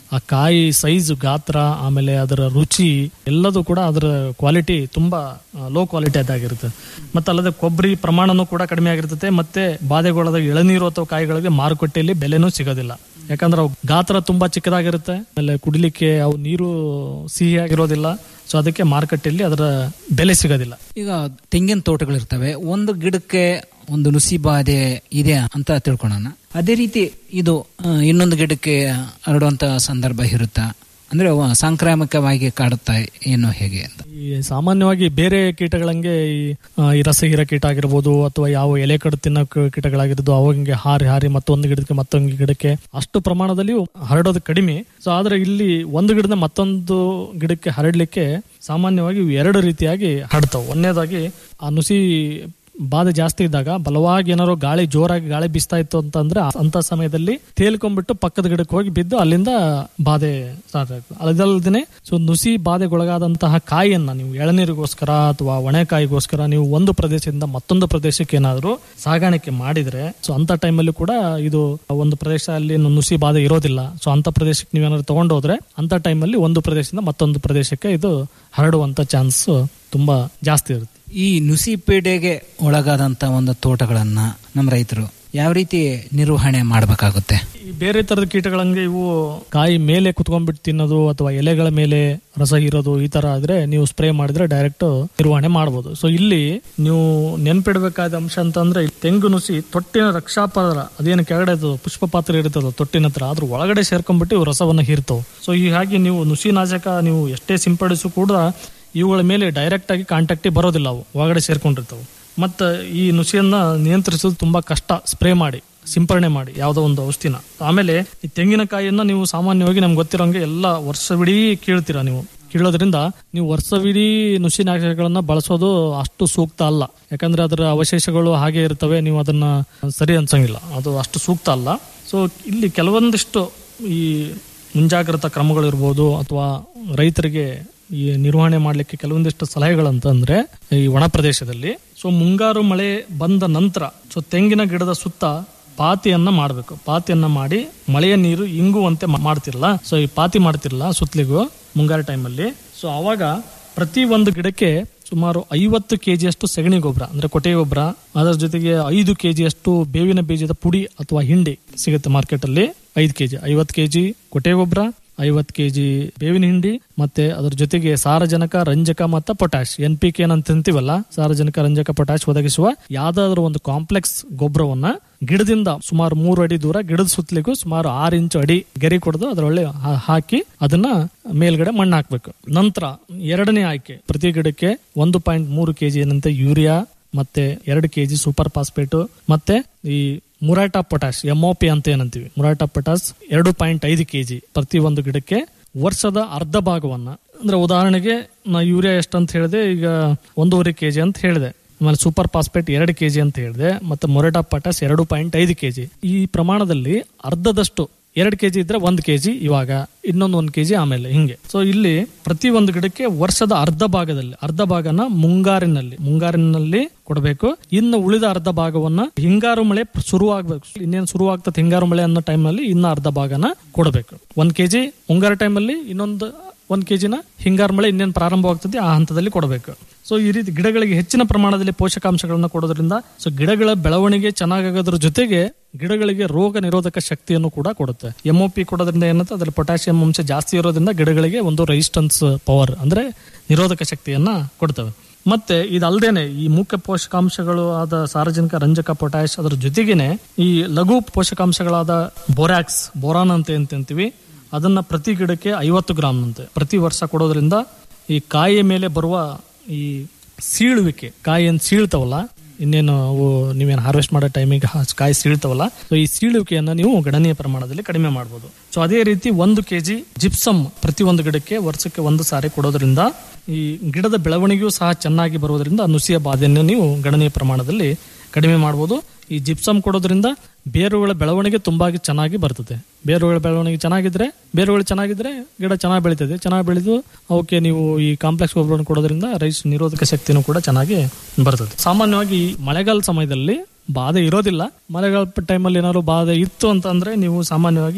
ಆ ಕಾಯಿ ಸೈಜ್ ಗಾತ್ರ ಆಮೇಲೆ ಅದರ ರುಚಿ ಎಲ್ಲದೂ ಕೂಡ ಅದರ ಕ್ವಾಲಿಟಿ ತುಂಬಾ ಲೋ ಕ್ವಾಲಿಟಿ ಅದಾಗಿರುತ್ತೆ ಮತ್ತೆ ಅಲ್ಲದೆ ಕೊಬ್ಬರಿ ಪ್ರಮಾಣನೂ ಕೂಡ ಕಡಿಮೆ ಆಗಿರ್ತದೆ ಮತ್ತೆ ಬಾಧೆಗೊಳದ ಎಳನೀರು ಅಥವಾ ಕಾಯಿಗಳಿಗೆ ಮಾರುಕಟ್ಟೆಯಲ್ಲಿ ಬೆಲೆನೂ ಸಿಗೋದಿಲ್ಲ ಯಾಕಂದ್ರೆ ಅವು ಗಾತ್ರ ತುಂಬಾ ಚಿಕ್ಕದಾಗಿರುತ್ತೆ ಆಮೇಲೆ ಕುಡಿಲಿಕ್ಕೆ ಅವು ನೀರು ಸಿಹಿ ಆಗಿರೋದಿಲ್ಲ ಸೊ ಅದಕ್ಕೆ ಮಾರುಕಟ್ಟೆಯಲ್ಲಿ ಅದರ ಬೆಲೆ ಸಿಗೋದಿಲ್ಲ ಈಗ ತೆಂಗಿನ ತೋಟಗಳಿರ್ತವೆ ಒಂದು ಗಿಡಕ್ಕೆ ಒಂದು ನುಸಿ ಬಾಧೆ ಇದೆ ಅಂತ ತಿಳ್ಕೊಳ್ಳೋಣ ಅದೇ ರೀತಿ ಇದು ಆ, ಇನ್ನೊಂದು ಗಿಡಕ್ಕೆ ಹರಡುವಂತ ಸಂದರ್ಭ ಇರುತ್ತಾ ಅಂದ್ರೆ ಅವು ಸಾಂಕ್ರಾಮಿಕವಾಗಿ ಕಾಡುತ್ತಾ ಏನು ಹೇಗೆ ಅಂತ ಈ ಸಾಮಾನ್ಯವಾಗಿ ಬೇರೆ ಕೀಟಗಳಂಗೆ ಈ ಆ, ಈ ರಸಹೀರ ಕೀಟ ಆಗಿರ್ಬೋದು ಅಥವಾ ಯಾವ ಎಲೆ ಕಡು ತಿನ್ನೋ ಕ- ಕೀಟಗಳಾಗಿರ್ಬೋದು ಅವಂಗೆ ಹಾರಿ ಹಾರಿ ಮತ್ತೊಂದು ಗಿಡಕ್ಕೆ ಮತ್ತೊಂದು ಗಿಡಕ್ಕೆ ಅಷ್ಟು ಪ್ರಮಾಣದಲ್ಲಿ ಹರಡೋದು ಕಡಿಮೆ ಸೊ ಆದ್ರೆ ಇಲ್ಲಿ ಒಂದು ಗಿಡದ ಮತ್ತೊಂದು ಗಿಡಕ್ಕೆ ಹರಡ್ಲಿಕ್ಕೆ ಸಾಮಾನ್ಯವಾಗಿ ಇವು ಎರಡು ರೀತಿಯಾಗಿ ಹರಡ್ತಾವೆ ಒಂದನೇದಾಗಿ ಆ ನುಸಿ ಬಾಧೆ ಜಾಸ್ತಿ ಇದ್ದಾಗ ಬಲವಾಗಿ ಏನಾದ್ರು ಗಾಳಿ ಜೋರಾಗಿ ಗಾಳಿ ಬೀಸ್ತಾ ಇತ್ತು ಅಂತಂದ್ರೆ ಆ- ಅಂತ ಸಮಯದಲ್ಲಿ ತೇಲ್ಕೊಂಡ್ಬಿಟ್ಟು ಪಕ್ಕದ ಗಿಡಕ್ಕೆ ಹೋಗಿ ಬಿದ್ದು ಅಲ್ಲಿಂದ ಬಾಧೆ ಸ್ಟಾರ್ಟ್ ಆಗ್ತದೆ ಅದಲ್ಲದೆ ಸೊ ನುಸಿ ಬಾಧೆಗೊಳಗಾದಂತಹ ಕಾಯಿಯನ್ನ ನೀವು ಎಳನೀರಿಗೋಸ್ಕರ ಅಥವಾ ಒಣೆಕಾಯಿಗೋಸ್ಕರ ನೀವು ಒಂದು ಪ್ರದೇಶದಿಂದ ಮತ್ತೊಂದು ಪ್ರದೇಶಕ್ಕೆ ಏನಾದ್ರು ಸಾಗಾಣಿಕೆ ಮಾಡಿದ್ರೆ ಸೊ ಅಂತ ಟೈಮಲ್ಲಿ ಕೂಡ ಇದು ಒಂದು ಪ್ರದೇಶದಲ್ಲಿ ನುಸಿ ಬಾಧೆ ಇರೋದಿಲ್ಲ ಸೊ ಅಂತ ಪ್ರದೇಶಕ್ಕೆ ನೀವೇನಾದ್ರು ತಗೊಂಡು ಹೋದ್ರೆ ಅಂತ ಟೈಮಲ್ಲಿ ಒಂದು ಪ್ರದೇಶದಿಂದ ಮತ್ತೊಂದು ಪ್ರದೇಶಕ್ಕೆ ಇದು ಹರಡುವಂತ ಚಾನ್ಸ್ ತುಂಬಾ ಜಾಸ್ತಿ ಇರುತ್ತೆ ಈ ನುಸಿ ಪೀಡೆಗೆ ಒಳಗಾದಂತ ಒಂದು ತೋಟಗಳನ್ನ ನಮ್ಮ ರೈತರು ಯಾವ ರೀತಿ ನಿರ್ವಹಣೆ ಮಾಡಬೇಕಾಗುತ್ತೆ ಈ ಬೇರೆ ತರದ ಕೀಟಗಳಂಗೆ ಇವು ಕಾಯಿ ಮೇಲೆ ಕುತ್ಕೊಂಡ್ಬಿಟ್ಟು ತಿನ್ನೋದು ಅಥವಾ ಎಲೆಗಳ ಮೇಲೆ ರಸ ಹೀರೋದು ಈ ತರ ಆದ್ರೆ ನೀವು ಸ್ಪ್ರೇ ಮಾಡಿದ್ರೆ ಡೈರೆಕ್ಟ್ ನಿರ್ವಹಣೆ ಮಾಡಬಹುದು ಸೊ ಇಲ್ಲಿ ನೀವು ನೆನ್ಪಿಡ್ಬೇಕಾದ ಅಂಶ ಅಂತಂದ್ರೆ ಈ ತೆಂಗು ನುಸಿ ತೊಟ್ಟಿನ ರಕ್ಷಾಪರ ಅದೇನು ಕೆಳಗಡೆ ಅದು ಪುಷ್ಪ ಪಾತ್ರೆ ಇರ್ತದ ತೊಟ್ಟಿನ ಹತ್ರ ಅದ್ರ ಒಳಗಡೆ ಸೇರ್ಕೊಂಡ್ಬಿಟ್ಟು ಇವು ರಸವನ್ನ ಹೀರ್ತಾವ ಸೊ ಹೀಗಾಗಿ ನೀವು ನುಸಿ ನಾಶಕ ನೀವು ಎಷ್ಟೇ ಸಿಂಪಡಿಸು ಕೂಡ ಇವುಗಳ ಮೇಲೆ ಡೈರೆಕ್ಟ್ ಆಗಿ ಕಾಂಟ್ಯಾಕ್ಟ್ ಬರೋದಿಲ್ಲ ಅವು ಒಳಗಡೆ ಸೇರ್ಕೊಂಡಿರ್ತಾವೆ ಮತ್ತೆ ಈ ನುಸಿಯನ್ನ ನಿಯಂತ್ರಿಸೋದು ತುಂಬಾ ಕಷ್ಟ ಸ್ಪ್ರೇ ಮಾಡಿ ಸಿಂಪರಣೆ ಮಾಡಿ ಯಾವುದೋ ಒಂದು ಔಷಧಿನ ಆಮೇಲೆ ಈ ತೆಂಗಿನಕಾಯಿಯನ್ನ ನೀವು ಸಾಮಾನ್ಯವಾಗಿ ನಮ್ಗೆ ಗೊತ್ತಿರೋಂಗೆ ಎಲ್ಲ ವರ್ಷವಿಡೀ ಕೀಳ್ತೀರಾ ನೀವು ಕೀಳೋದ್ರಿಂದ ನೀವು ವರ್ಷವಿಡೀ ನುಸಿನಾಶಕಗಳನ್ನ ಬಳಸೋದು ಅಷ್ಟು ಸೂಕ್ತ ಅಲ್ಲ ಯಾಕಂದ್ರೆ ಅದರ ಅವಶೇಷಗಳು ಹಾಗೆ ಇರ್ತವೆ ನೀವು ಅದನ್ನ ಸರಿ ಅನ್ಸಂಗಿಲ್ಲ ಅದು ಅಷ್ಟು ಸೂಕ್ತ ಅಲ್ಲ ಸೊ ಇಲ್ಲಿ ಕೆಲವೊಂದಿಷ್ಟು ಈ ಮುಂಜಾಗ್ರತಾ ಕ್ರಮಗಳಿರ್ಬೋದು ಅಥವಾ ರೈತರಿಗೆ ಈ ನಿರ್ವಹಣೆ ಮಾಡಲಿಕ್ಕೆ ಕೆಲವೊಂದಿಷ್ಟು ಸಲಹೆಗಳಂತಂದ್ರೆ ಈ ಒಣ ಪ್ರದೇಶದಲ್ಲಿ ಸೊ ಮುಂಗಾರು ಮಳೆ ಬಂದ ನಂತರ ಸೊ ತೆಂಗಿನ ಗಿಡದ ಸುತ್ತ ಪಾತಿಯನ್ನ ಮಾಡಬೇಕು ಪಾತಿಯನ್ನ ಮಾಡಿ ಮಳೆಯ ನೀರು ಇಂಗುವಂತೆ ಮಾ- ಮಾಡ್ತಿರಲ್ಲ ಸೊ ಈ ಪಾತಿ ಮಾಡ್ತಿರಲ್ಲ ಸುತ್ತಲಿಗೂ ಮುಂಗಾರು ಟೈಮಲ್ಲಿ ಸೊ ಅವಾಗ ಪ್ರತಿ ಒಂದು ಗಿಡಕ್ಕೆ ಸುಮಾರು ಐವತ್ತು ಕೆಜಿಯಷ್ಟು ಸಗಣಿ ಗೊಬ್ಬರ ಅಂದ್ರೆ ಕೊಟ್ಟಿಗೆ ಗೊಬ್ಬರ ಅದರ ಜೊತೆಗೆ ಐದು ಕೆಜಿಯಷ್ಟು ಬೇವಿನ ಬೀಜದ ಪುಡಿ ಅಥವಾ ಹಿಂಡಿ ಸಿಗುತ್ತೆ ಮಾರ್ಕೆಟ್ ಅಲ್ಲಿ ಐದು ಕೆಜಿ ಐವತ್ತು ಕೆಜಿ ಕೊಟ್ಟಿಗೆ ಗೊಬ್ಬರ ಐವತ್ತು ಕೆಜಿ ಬೇವಿನ ಹಿಂಡಿ ಮತ್ತೆ ಅದ್ರ ಜೊತೆಗೆ ಸಾರಜನಕ ರಂಜಕ ಮತ್ತು ಪೊಟ್ಯಾಶ್ ಎನ್ ಪಿ ಕೆ ಅಂತ ಅಂತೀವಲ್ಲ ಸಾರಜನಕ ರಂಜಕ ಪೊಟ್ಯಾಶ್ ಒದಗಿಸುವ ಯಾವ್ದಾದ್ರು ಒಂದು ಕಾಂಪ್ಲೆಕ್ಸ್ ಗೊಬ್ಬರವನ್ನ ಗಿಡದಿಂದ ಸುಮಾರು ಮೂರು ಅಡಿ ದೂರ ಗಿಡದ ಸುತ್ತಲಿಗೂ ಸುಮಾರು ಆರು ಇಂಚು ಅಡಿ ಗೆರೆ ಕೊಡದು ಅದರೊಳ್ಳೆ ಹಾ- ಹಾಕಿ ಅದನ್ನ ಮೇಲ್ಗಡೆ ಮಣ್ಣು ಹಾಕ್ಬೇಕು ನಂತರ ಎರಡನೇ ಆಯ್ಕೆ ಪ್ರತಿ ಗಿಡಕ್ಕೆ ಒಂದು ಪಾಯಿಂಟ್ ಮೂರು ಕೆಜಿ ಏನಂತೆ ಯೂರಿಯಾ ಮತ್ತೆ ಎರಡು ಕೆಜಿ ಸೂಪರ್ ಫಾಸ್ಫೇಟ್ ಮತ್ತೆ ಈ ಮುರಾಟಾ ಪೊಟಾಶ್ ಎಂಒಪಿ ಅಂತ ಏನಂತೀವಿ ಮುರಾಟಾ ಪೊಟಾಶ್ ಎರಡು ಪಾಯಿಂಟ್ ಐದು ಕೆಜಿ ಪ್ರತಿ ಒಂದು ಗಿಡಕ್ಕೆ ವರ್ಷದ ಅರ್ಧ ಭಾಗವನ್ನ ಅಂದ್ರೆ ಉದಾಹರಣೆಗೆ ನಾ ಯೂರಿಯಾ ಎಷ್ಟಂತ ಹೇಳಿದೆ ಈಗ ಒಂದೂವರೆ ಕೆಜಿ ಅಂತ ಹೇಳಿದೆ ಆಮೇಲೆ ಸೂಪರ್ ಫಾಸ್ಫೇಟ್ ಎರಡು ಕೆಜಿ ಅಂತ ಹೇಳಿದೆ ಮತ್ತೆ ಮೊರೆಟಾ ಪೊಟಾಶ್ ಎರಡು ಪಾಯಿಂಟ್ ಐದು ಕೆಜಿ ಈ ಪ್ರಮಾಣದಲ್ಲಿ ಅರ್ಧದಷ್ಟು ಎರಡು ಕೆಜಿ ಇದ್ರೆ ಒಂದು ಕೆಜಿ ಇವಾಗ ಇನ್ನೊಂದು ಒಂದು ಕೆಜಿ ಆಮೇಲೆ ಹಿಂಗೆ ಸೊ ಇಲ್ಲಿ ಪ್ರತಿ ಒಂದು ಗಿಡಕ್ಕೆ ವರ್ಷದ ಅರ್ಧ ಭಾಗದಲ್ಲಿ ಅರ್ಧ ಭಾಗನ ಮುಂಗಾರಿನಲ್ಲಿ ಮುಂಗಾರಿನಲ್ಲಿ ಕೊಡಬೇಕು ಇನ್ನು ಉಳಿದ ಅರ್ಧ ಭಾಗವನ್ನ ಹಿಂಗಾರು ಮಳೆ ಶುರುವಾಗಬೇಕು ಇನ್ನೇನು ಶುರುವಾಗ್ತದೆ ಹಿಂಗಾರು ಮಳೆ ಅನ್ನೋ ಟೈಮಲ್ಲಿ ಇನ್ನ ಅರ್ಧ ಭಾಗನ ಕೊಡಬೇಕು ಒಂದ್ ಕೆಜಿ ಮುಂಗಾರು ಟೈಮಲ್ಲಿ ಇನ್ನೊಂದು ಒಂದ್ ಕೆಜಿನ ಹಿಂಗಾರು ಮಳೆ ಇನ್ನೇನು ಪ್ರಾರಂಭವಾಗ್ತದೆ ಆ ಹಂತದಲ್ಲಿ ಕೊಡಬೇಕು ಸೊ ಈ ರೀತಿ ಗಿಡಗಳಿಗೆ ಹೆಚ್ಚಿನ ಪ್ರಮಾಣದಲ್ಲಿ ಪೋಷಕಾಂಶಗಳನ್ನ ಕೊಡೋದ್ರಿಂದ ಸೊ ಗಿಡಗಳ ಬೆಳವಣಿಗೆ ಚೆನ್ನಾಗೋದ್ರ ಜೊತೆಗೆ ಗಿಡಗಳಿಗೆ ರೋಗ ನಿರೋಧಕ ಶಕ್ತಿಯನ್ನು ಕೂಡ ಕೊಡುತ್ತೆ ಎಂಒಪಿ ಕೊಡೋದ್ರಿಂದ ಏನಂತ ಅದ್ರಲ್ಲಿ ಪೊಟ್ಯಾಷಿಯಂ ಅಂಶ ಜಾಸ್ತಿ ಇರೋದ್ರಿಂದ ಗಿಡಗಳಿಗೆ ಒಂದು ರೆಸಿಸ್ಟೆನ್ಸ್ ಪವರ್ ಅಂದ್ರೆ ನಿರೋಧಕ ಶಕ್ತಿಯನ್ನ ಕೊಡ್ತವೆ ಮತ್ತೆ ಇದಲ್ದೇನೆ ಈ ಮುಖ್ಯ ಪೋಷಕಾಂಶಗಳು ಆದ ಸಾರ್ವಜನಿಕ ರಂಜಕ ಪೊಟ್ಯಾಶ್ ಅದರ ಜೊತೆಗೇನೆ ಈ ಲಘು ಪೋಷಕಾಂಶಗಳಾದ ಬೋರಾಕ್ಸ್ ಬೋರಾನ್ ಅಂತ ಏನ್ ಅಂತೀವಿ ಅದನ್ನ ಪ್ರತಿ ಗಿಡಕ್ಕೆ ಐವತ್ತು ಗ್ರಾಮ್ ಅಂತೆ ಪ್ರತಿ ವರ್ಷ ಕೊಡೋದ್ರಿಂದ ಈ ಕಾಯಿಯ ಮೇಲೆ ಬರುವ ಈ ಸೀಳುವಿಕೆ ಕಾಯಿ ಏನ್ ಸೀಳ್ತಾವಲ್ಲ ಇನ್ನೇನು ಅವು ನೀವೇನು ಹಾರ್ವೆಸ್ಟ್ ಮಾಡೋ ಟೈಮಿಗೆ ಕಾಯಿ ಸೀಳ್ತಾವಲ್ಲ ಸೊ ಈ ಸೀಳುವಿಕೆಯನ್ನ ನೀವು ಗಣನೀಯ ಪ್ರಮಾಣದಲ್ಲಿ ಕಡಿಮೆ ಮಾಡಬಹುದು ಸೊ ಅದೇ ರೀತಿ ಒಂದು ಕೆಜಿ ಜಿಪ್ಸಮ್ ಪ್ರತಿ ಒಂದು ಗಿಡಕ್ಕೆ ವರ್ಷಕ್ಕೆ ಒಂದು ಸಾರಿ ಕೊಡೋದ್ರಿಂದ ಈ ಗಿಡದ ಬೆಳವಣಿಗೆಯೂ ಸಹ ಚೆನ್ನಾಗಿ ಬರೋದ್ರಿಂದ ನುಸಿಯ ಬಾಧೆಯನ್ನು ನೀವು ಗಣನೀಯ ಪ್ರಮಾಣದಲ್ಲಿ ಕಡಿಮೆ ಮಾಡಬಹುದು ಈ ಜಿಪ್ಸಮ್ ಕೊಡೋದ್ರಿಂದ ಬೇರುಗಳ ಬೆಳವಣಿಗೆ ತುಂಬಾಗಿ ಚೆನ್ನಾಗಿ ಬರ್ತದೆ ಬೇರುಗಳ ಬೆಳವಣಿಗೆ ಚೆನ್ನಾಗಿದ್ರೆ ಬೇರುಗಳು ಚೆನ್ನಾಗಿದ್ರೆ ಗಿಡ ಚೆನ್ನಾಗಿ ಬೆಳೀತದೆ ಚೆನ್ನಾಗಿ ಬೆಳೆದು ಅವಕ್ಕೆ ನೀವು ಈ ಕಾಂಪ್ಲೆಕ್ಸ್ ಗೊಬ್ಬರವನ್ನು ಕೊಡೋದ್ರಿಂದ ರೈಸ್ ನಿರೋಧಕ ಶಕ್ತಿನೂ ಕೂಡ ಚೆನ್ನಾಗಿ ಬರ್ತದೆ ಸಾಮಾನ್ಯವಾಗಿ ಈ ಮಳೆಗಾಲ ಸಮಯದಲ್ಲಿ ಬಾಧೆ ಇರೋದಿಲ್ಲ ಮಳೆಗಾಲ ಟೈಮಲ್ಲಿ ಏನಾದ್ರು ಬಾಧೆ ಇತ್ತು ಅಂತಂದ್ರೆ ನೀವು ಸಾಮಾನ್ಯವಾಗಿ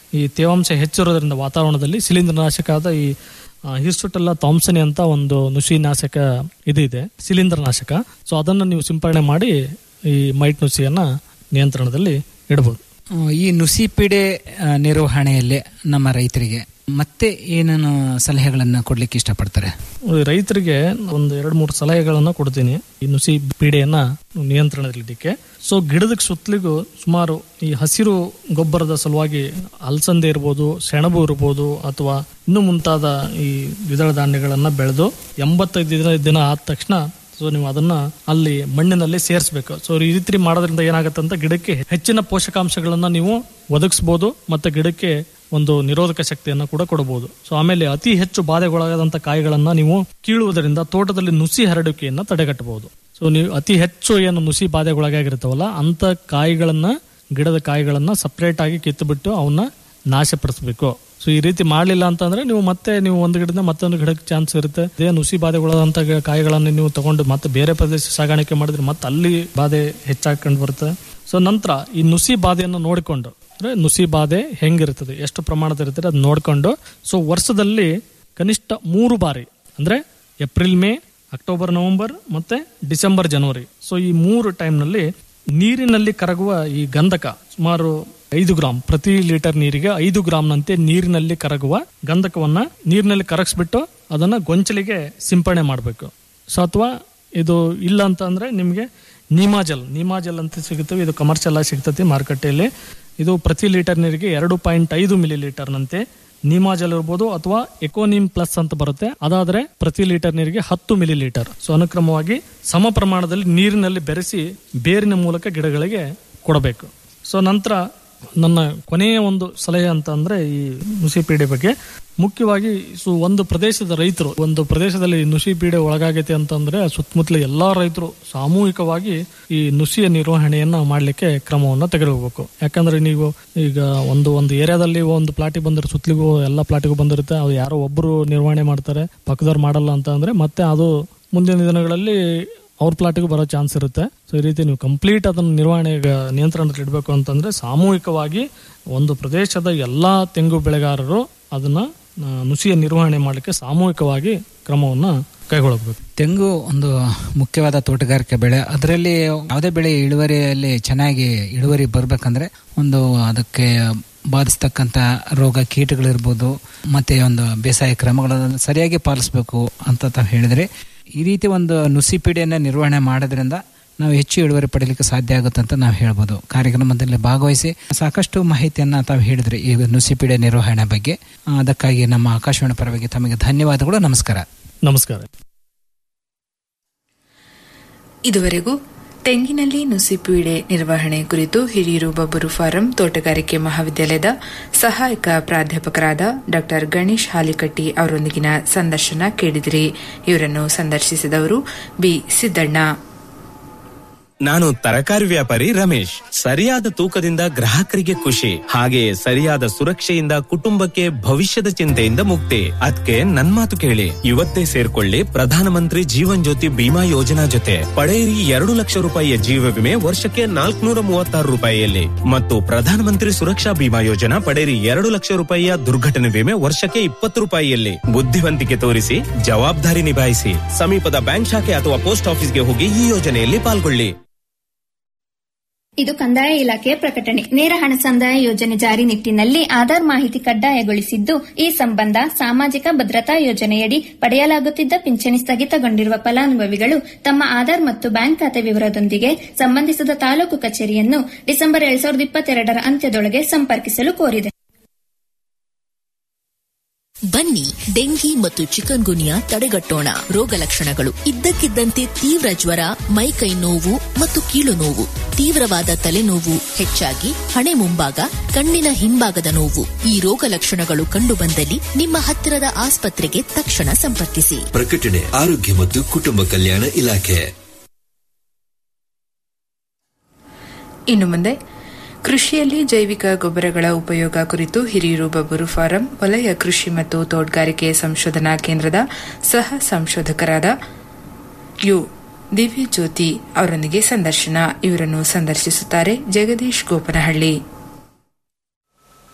ಈ ತೇವಾಂಶ ಹೆಚ್ಚಿರೋದ್ರಿಂದ ವಾತಾವರಣದಲ್ಲಿ ಶಿಲೀಂಧ್ರನಾಶಕ ಈ ಹಿರ್ಸುಟೆಲ್ಲ ಥಾಮ್ಸನಿ ಅಂತ ಒಂದು ನುಸಿನಾಶಕ ಇದು ಇದೆ ಶಿಲೀಂಧ್ರನಾಶಕ ಸೊ ಅದನ್ನು ನೀವು ಸಿಂಪರಣೆ ಮಾಡಿ ಈ ಮೈಟ್ ನುಸಿಯನ್ನ ನಿಯಂತ್ರಣದಲ್ಲಿ ಇಡಬಹುದು ಆ, ಈ ನುಸಿ ಪೀಡೆ ಆ, ನಿರ್ವಹಣೆಯಲ್ಲಿ ನಮ್ಮ ರೈತರಿಗೆ ಮತ್ತೆ ಏನೇನು ಸಲಹೆಗಳನ್ನು ಕೊಡ್ಲಿಕ್ಕೆ ಇಷ್ಟಪಡ್ತಾರೆ ರೈತರಿಗೆ ಒಂದು ಎರಡು ಮೂರು ಸಲಹೆಗಳನ್ನ ಕೊಡ್ತೀನಿ ಈ ನುಸಿ ಪೀಡೆಯನ್ನ ನಿಯಂತ್ರಣದಲ್ಲಿಡಲಿಕ್ಕೆ ಸೊ ಗಿಡದ ಸುತ್ತಲಿಗೂ ಸುಮಾರು ಈ ಹಸಿರು ಗೊಬ್ಬರದ ಸಲುವಾಗಿ ಅಲಸಂದೆ ಇರ್ಬೋದು ಸೆಣಬು ಇರ್ಬೋದು ಅಥವಾ ಇನ್ನು ಮುಂತಾದ ಈ ದ್ವಿದಳ ಧಾನ್ಯಗಳನ್ನ ಬೆಳೆದು ಎಂಬತ್ತೈದು ದಿನ ದಿನ ಆದ ತಕ್ಷಣ ಸೊ ನೀವು ಅದನ್ನ ಅಲ್ಲಿ ಮಣ್ಣಿನಲ್ಲಿ ಸೇರಿಸಬೇಕು ಸೊ ಈ ರೀತಿ ಮಾಡೋದ್ರಿಂದ ಏನಾಗುತ್ತೆ ಅಂತ ಗಿಡಕ್ಕೆ ಹೆಚ್ಚಿನ ಪೋಷಕಾಂಶಗಳನ್ನ ನೀವು ಒದಗಿಸಬಹುದು ಮತ್ತೆ ಗಿಡಕ್ಕೆ ಒಂದು ನಿರೋಧಕ ಶಕ್ತಿಯನ್ನ ಕೂಡ ಕೊಡಬಹುದು ಸೊ ಆಮೇಲೆ ಅತಿ ಹೆಚ್ಚು ಬಾಧೆಗೊಳಗಾದಂತ ಕಾಯಿಗಳನ್ನ ನೀವು ಕೀಳುವುದರಿಂದ ತೋಟದಲ್ಲಿ ನುಸಿ ಹರಡುವಿಕೆಯನ್ನ ತಡೆಗಟ್ಟಬಹುದು ಸೊ ನೀವು ಅತಿ ಹೆಚ್ಚು ಏನು ನುಸಿ ಬಾಧೆಗೊಳಗಾಗಿರ್ತಾವಲ್ಲ ಅಂತ ಕಾಯಿಗಳನ್ನ ಗಿಡದ ಕಾಯಿಗಳನ್ನ ಸಪರೇಟ್ ಆಗಿ ಕಿತ್ತು ಬಿಟ್ಟು ಅವನ್ನ ನಾಶಪಡಿಸಬೇಕು ಸೊ ಈ ರೀತಿ ಮಾಡಲಿಲ್ಲ ಅಂತಂದ್ರೆ ನೀವು ಮತ್ತೆ ನೀವು ಒಂದು ಗಿಡದಿಂದ ಮತ್ತೊಂದು ಗಿಡಕ್ಕೆ ಚಾನ್ಸ್ ಇರುತ್ತೆ ಇದೇ ನುಸಿ ಬಾಧೆಗೊಳದಂತ ಕಾಯಿಗಳನ್ನು ನೀವು ತಗೊಂಡು ಮತ್ತೆ ಬೇರೆ ಪ್ರದೇಶ ಸಾಗಾಣಿಕೆ ಮಾಡಿದ್ರೆ ಮತ್ತೆ ಅಲ್ಲಿ ಬಾಧೆ ಹೆಚ್ಚಾಕೊಂಡು ಬರುತ್ತೆ ಸೊ ನಂತರ ಈ ನುಸಿ ಬಾಧೆಯನ್ನು ನೋಡಿಕೊಂಡು ಅಂದ್ರೆ ನುಸಿ ಬಾಧೆ ಹೆಂಗಿರ್ತದೆ ಎಷ್ಟು ಪ್ರಮಾಣದ ಇರ್ತದೆ ಅದು ನೋಡಿಕೊಂಡು ಸೊ ವರ್ಷದಲ್ಲಿ ಕನಿಷ್ಠ ಮೂರು ಬಾರಿ ಅಂದ್ರೆ ಏಪ್ರಿಲ್ ಮೇ ಅಕ್ಟೋಬರ್ ನವೆಂಬರ್ ಮತ್ತೆ ಡಿಸೆಂಬರ್ ಜನವರಿ ಸೊ ಈ ಮೂರು ಟೈಮ್ನಲ್ಲಿ ನೀರಿನಲ್ಲಿ ಕರಗುವ ಈ ಗಂಧಕ ಸುಮಾರು ಐದು ಗ್ರಾಮ್ ಪ್ರತಿ ಲೀಟರ್ ನೀರಿಗೆ ಐದು ಗ್ರಾಮ್ನಂತೆ ನೀರಿನಲ್ಲಿ ಕರಗುವ ಗಂಧಕವನ್ನ ನೀರಿನಲ್ಲಿ ಕರಗಿಸ್ಬಿಟ್ಟು ಅದನ್ನ ಗೊಂಚಲಿಗೆ ಸಿಂಪಡಣೆ ಮಾಡಬೇಕು ಸೊ ಅಥವಾ ಇದು ಇಲ್ಲ ಅಂತ ಅಂದ್ರೆ ನಿಮಗೆ ನೀಮಾಜಲ್ ನೀಮಾಜಲ್ ಅಂತ ಸಿಗುತ್ತವೆ ಇದು ಕಮರ್ಷಿಯಲ್ ಆಗಿ ಸಿಗ್ತತಿ ಮಾರುಕಟ್ಟೆಯಲ್ಲಿ ಇದು ಪ್ರತಿ ಲೀಟರ್ ನೀರಿಗೆ ಎರಡು ಪಾಯಿಂಟ್ ಐದು ಮಿಲಿ ಲೀಟರ್ನಂತೆ ನೀಮಾಜಲ್ ಇರ್ಬೋದು ಅಥವಾ ಎಕೋನಿಮ್ ಪ್ಲಸ್ ಅಂತ ಬರುತ್ತೆ ಅದಾದ್ರೆ ಪ್ರತಿ ಲೀಟರ್ ನೀರಿಗೆ ಹತ್ತು ಮಿಲಿ ಲೀಟರ್ ಸೊ ಅನುಕ್ರಮವಾಗಿ ಸಮ ಪ್ರಮಾಣದಲ್ಲಿ ನೀರಿನಲ್ಲಿ ಬೆರೆಸಿ ಬೇರಿನ ಮೂಲಕ ಗಿಡಗಳಿಗೆ ಕೊಡಬೇಕು ಸೊ ನಂತರ ನನ್ನ ಕೊನೆಯ ಒಂದು ಸಲಹೆ ಅಂತ ಅಂದ್ರೆ ಈ ನುಸಿ ಪೀಡೆ ಬಗ್ಗೆ ಮುಖ್ಯವಾಗಿ ಸೊ ಒಂದು ಪ್ರದೇಶದ ರೈತರು ಒಂದು ಪ್ರದೇಶದಲ್ಲಿ ನುಸಿ ಪೀಡೆ ಒಳಗಾಗೈತೆ ಅಂತಂದ್ರೆ ಸುತ್ತಮುತ್ತಲ ಎಲ್ಲಾ ರೈತರು ಸಾಮೂಹಿಕವಾಗಿ ಈ ನುಸಿಯ ನಿರ್ವಹಣೆಯನ್ನ ಮಾಡ್ಲಿಕ್ಕೆ ಕ್ರಮವನ್ನ ತೆಗೆದುಕೋಬೇಕು ಯಾಕಂದ್ರೆ ನೀವು ಈಗ ಒಂದು ಒಂದು ಏರಿಯಾದಲ್ಲಿ ಒಂದು ಪ್ಲಾಟಿಗೆ ಬಂದ್ರೆ ಸುತ್ತಲಿಗೂ ಎಲ್ಲ ಪ್ಲಾಟಿಗೂ ಬಂದಿರುತ್ತೆ ಅದು ಯಾರೋ ಒಬ್ಬರು ನಿರ್ವಹಣೆ ಮಾಡ್ತಾರೆ ಪಕ್ಕದವ್ರು ಮಾಡಲ್ಲ ಅಂತ ಅಂದ್ರೆ ಮತ್ತೆ ಅದು ಮುಂದಿನ ದಿನಗಳಲ್ಲಿ ಅವ್ರ ಪ್ಲಾಟಿಗೂ ಬರೋ ಚಾನ್ಸ್ ಇರುತ್ತೆ ಸೊ ಈ ರೀತಿ ನೀವು ಕಂಪ್ಲೀಟ್ ಅದನ್ನು ನಿರ್ವಹಣೆ ನಿಯಂತ್ರಣದಲ್ಲಿ ಇಡಬೇಕು ಅಂತಂದ್ರೆ ಸಾಮೂಹಿಕವಾಗಿ ಒಂದು ಪ್ರದೇಶದ ಎಲ್ಲಾ ತೆಂಗು ಬೆಳೆಗಾರರು ಅದನ್ನ ಆ, ನುಸಿಯ ನಿರ್ವಹಣೆ ಮಾಡಲಿಕ್ಕೆ ಸಾಮೂಹಿಕವಾಗಿ ಕ್ರಮವನ್ನ ಕೈಗೊಳ್ಳಬೇಕು ತೆಂಗು ಒಂದು ಮುಖ್ಯವಾದ ತೋಟಗಾರಿಕೆ ಬೆಳೆ ಅದರಲ್ಲಿ ಯಾವುದೇ ಬೆಳೆ ಇಳುವರಿಯಲ್ಲಿ ಚೆನ್ನಾಗಿ ಇಳುವರಿ ಬರ್ಬೇಕಂದ್ರೆ ಒಂದು ಅದಕ್ಕೆ ಬಾಧಿಸ್ತಕ್ಕಂಥ ರೋಗ ಕೀಟಗಳಿರ್ಬೋದು ಮತ್ತೆ ಒಂದು ಬೇಸಾಯ ಕ್ರಮಗಳನ್ನು ಸರಿಯಾಗಿ ಪಾಲಿಸಬೇಕು ಅಂತ ತಾವು ಹೇಳಿದ್ರೆ ಈ ರೀತಿ ಒಂದು ನುಸಿ ಪೀಡೆಯನ್ನು ನಿರ್ವಹಣೆ ಮಾಡೋದ್ರಿಂದ ನಾವು ಹೆಚ್ಚು ಇಳುವರಿ ಪಡೀಲಿಕ್ಕೆ ಸಾಧ್ಯ ಆಗುತ್ತೆ ಅಂತ ನಾವು ಹೇಳ್ಬೋದು ಕಾರ್ಯಕ್ರಮದಲ್ಲಿ ಭಾಗವಹಿಸಿ ಸಾಕಷ್ಟು ಮಾಹಿತಿಯನ್ನ ತಾವು ಹೇಳಿದ್ರಿ ಈ ನುಸಿಪೀಡೆ ನಿರ್ವಹಣೆ ಬಗ್ಗೆ ಆ, ಅದಕ್ಕಾಗಿ ನಮ್ಮ ಆಕಾಶವಾಣಿ ಪರವಾಗಿ ತಮಗೆ ಧನ್ಯವಾದಗಳು ನಮಸ್ಕಾರ ನಮಸ್ಕಾರ ಇದುವರೆಗೂ ತೆಂಗಿನಲ್ಲಿ ನುಸಿಪೀಡೆ ನಿರ್ವಹಣೆ ಕುರಿತು ಹಿರಿಯೂರು ಬಬ್ಬರು ಫಾರಂ ತೋಟಗಾರಿಕೆ ಮಹಾವಿದ್ಯಾಲಯದ ಸಹಾಯಕ ಪ್ರಾಧ್ಯಾಪಕರಾದ ಡಾ ಗಣೇಶ್ ಹಾಲಿಕಟ್ಟಿ ಅವರೊಂದಿಗಿನ ಸಂದರ್ಶನ ಕೇಳಿದಿರಿ ಇವರನ್ನು ಸಂದರ್ಶಿಸಿದವರು ಬಿ ಸಿದ್ದಣ್ಣ ನಾನು ತರಕಾರಿ ವ್ಯಾಪಾರಿ ರಮೇಶ್ ಸರಿಯಾದ ತೂಕದಿಂದ ಗ್ರಾಹಕರಿಗೆ ಖುಷಿ ಹಾಗೆಯೇ ಸರಿಯಾದ ಸುರಕ್ಷೆಯಿಂದ ಕುಟುಂಬಕ್ಕೆ ಭವಿಷ್ಯದ ಚಿಂತೆಯಿಂದ ಮುಕ್ತಿ ಅದಕ್ಕೆ ನನ್ ಮಾತು ಕೇಳಿ ಇವತ್ತೇ ಸೇರ್ಕೊಳ್ಳಿ ಪ್ರಧಾನಮಂತ್ರಿ ಜೀವನ್ ಜ್ಯೋತಿ ಬಿಮಾ ಯೋಜನಾ ಜೊತೆ ಪಡೆಯಿರಿ ಎರಡು ಲಕ್ಷ ರೂಪಾಯಿಯ ಜೀವ ವಿಮೆ ವರ್ಷಕ್ಕೆ ನಾಲ್ಕುನೂರ ಮೂವತ್ತಾರು ರೂಪಾಯಿಯಲ್ಲಿ ಮತ್ತು ಪ್ರಧಾನಮಂತ್ರಿ ಸುರಕ್ಷಾ ಬಿಮಾ ಯೋಜನಾ ಪಡೆಯಿರಿ ಎರಡು ಲಕ್ಷ ರೂಪಾಯಿಯ ದುರ್ಘಟನೆ ವಿಮೆ ವರ್ಷಕ್ಕೆ ಇಪ್ಪತ್ತು ರೂಪಾಯಿಯಲ್ಲಿ ಬುದ್ಧಿವಂತಿಕೆ ತೋರಿಸಿ ಜವಾಬ್ದಾರಿ ನಿಭಾಯಿಸಿ ಸಮೀಪದ ಬ್ಯಾಂಕ್ ಶಾಖೆ ಅಥವಾ ಪೋಸ್ಟ್ ಆಫೀಸ್ಗೆ ಹೋಗಿ ಈ ಯೋಜನೆಯಲ್ಲಿ ಪಾಲ್ಗೊಳ್ಳಿ ಇದು ಕಂದಾಯ ಇಲಾಖೆಯ ಪ್ರಕಟಣೆ ನೇರ ಹಣ ಸಂದಾಯ ಯೋಜನೆ ಜಾರಿ ನಿಟ್ಟಿನಲ್ಲಿ ಆಧಾರ್ ಮಾಹಿತಿ ಕಡ್ಡಾಯಗೊಳಿಸಿದ್ದು ಈ ಸಂಬಂಧ ಸಾಮಾಜಿಕ ಭದ್ರತಾ ಯೋಜನೆಯಡಿ ಪಡೆಯಲಾಗುತ್ತಿದ್ದ ಪಿಂಚಣಿ ಸ್ಥಗಿತಗೊಂಡಿರುವ ಫಲಾನುಭವಿಗಳು ತಮ್ಮ ಆಧಾರ್ ಮತ್ತು ಬ್ಯಾಂಕ್ ಖಾತೆ ವಿವರದೊಂದಿಗೆ ಸಂಬಂಧಿಸಿದ ತಾಲೂಕು ಕಚೇರಿಯನ್ನು ಡಿಸೆಂಬರ್ ಎರಡ್ ಸಾವಿರದ ಇಪ್ಪತ್ತೆರಡರ ಅಂತ್ಯದೊಳಗೆ ಸಂಪರ್ಕಿಸಲು ಕೋರಿದೆ ಬನ್ನಿ ಡೆಂಗಿ ಮತ್ತು ಚಿಕನ್ ಗುನಿಯಾ ತಡೆಗಟ್ಟೋಣ ರೋಗ ಲಕ್ಷಣಗಳು ಇದ್ದಕ್ಕಿದ್ದಂತೆ ತೀವ್ರ ಜ್ವರ ಮೈಕೈ ನೋವು ಮತ್ತು ಕೀಲು ನೋವು ತೀವ್ರವಾದ ತಲೆನೋವು ಹೆಚ್ಚಾಗಿ ಹಣೆ ಮುಂಭಾಗ ಕಣ್ಣಿನ ಹಿಂಭಾಗದ ನೋವು ಈ ರೋಗ ಲಕ್ಷಣಗಳು ಕಂಡುಬಂದಲ್ಲಿ ನಿಮ್ಮ ಹತ್ತಿರದ ಆಸ್ಪತ್ರೆಗೆ ತಕ್ಷಣ ಸಂಪರ್ಕಿಸಿ ಪ್ರಕಟಣೆ ಆರೋಗ್ಯ ಮತ್ತು ಕುಟುಂಬ ಕಲ್ಯಾಣ ಇಲಾಖೆ ಇನ್ನು ಮುಂದೆ ಕೃಷಿಯಲ್ಲಿ ಜೈವಿಕ ಗೊಬ್ಬರಗಳ ಉಪಯೋಗ ಕುರಿತು ಹಿರಿಯೂರು ಬಬ್ಬರು ಫಾರಂ ವಲಯ ಕೃಷಿ ಮತ್ತು ತೋಟಗಾರಿಕೆ ಸಂಶೋಧನಾ ಕೇಂದ್ರದ ಸಹ ಸಂಶೋಧಕರಾದ ಯು ದಿವ್ಯ ಜ್ಯೋತಿ ಅವರೊಂದಿಗೆ ಸಂದರ್ಶನ ಇವರನ್ನು ಸಂದರ್ಶಿಸುತ್ತಾರೆ ಜಗದೀಶ್ ಗೋಪನಹಳ್ಳಿ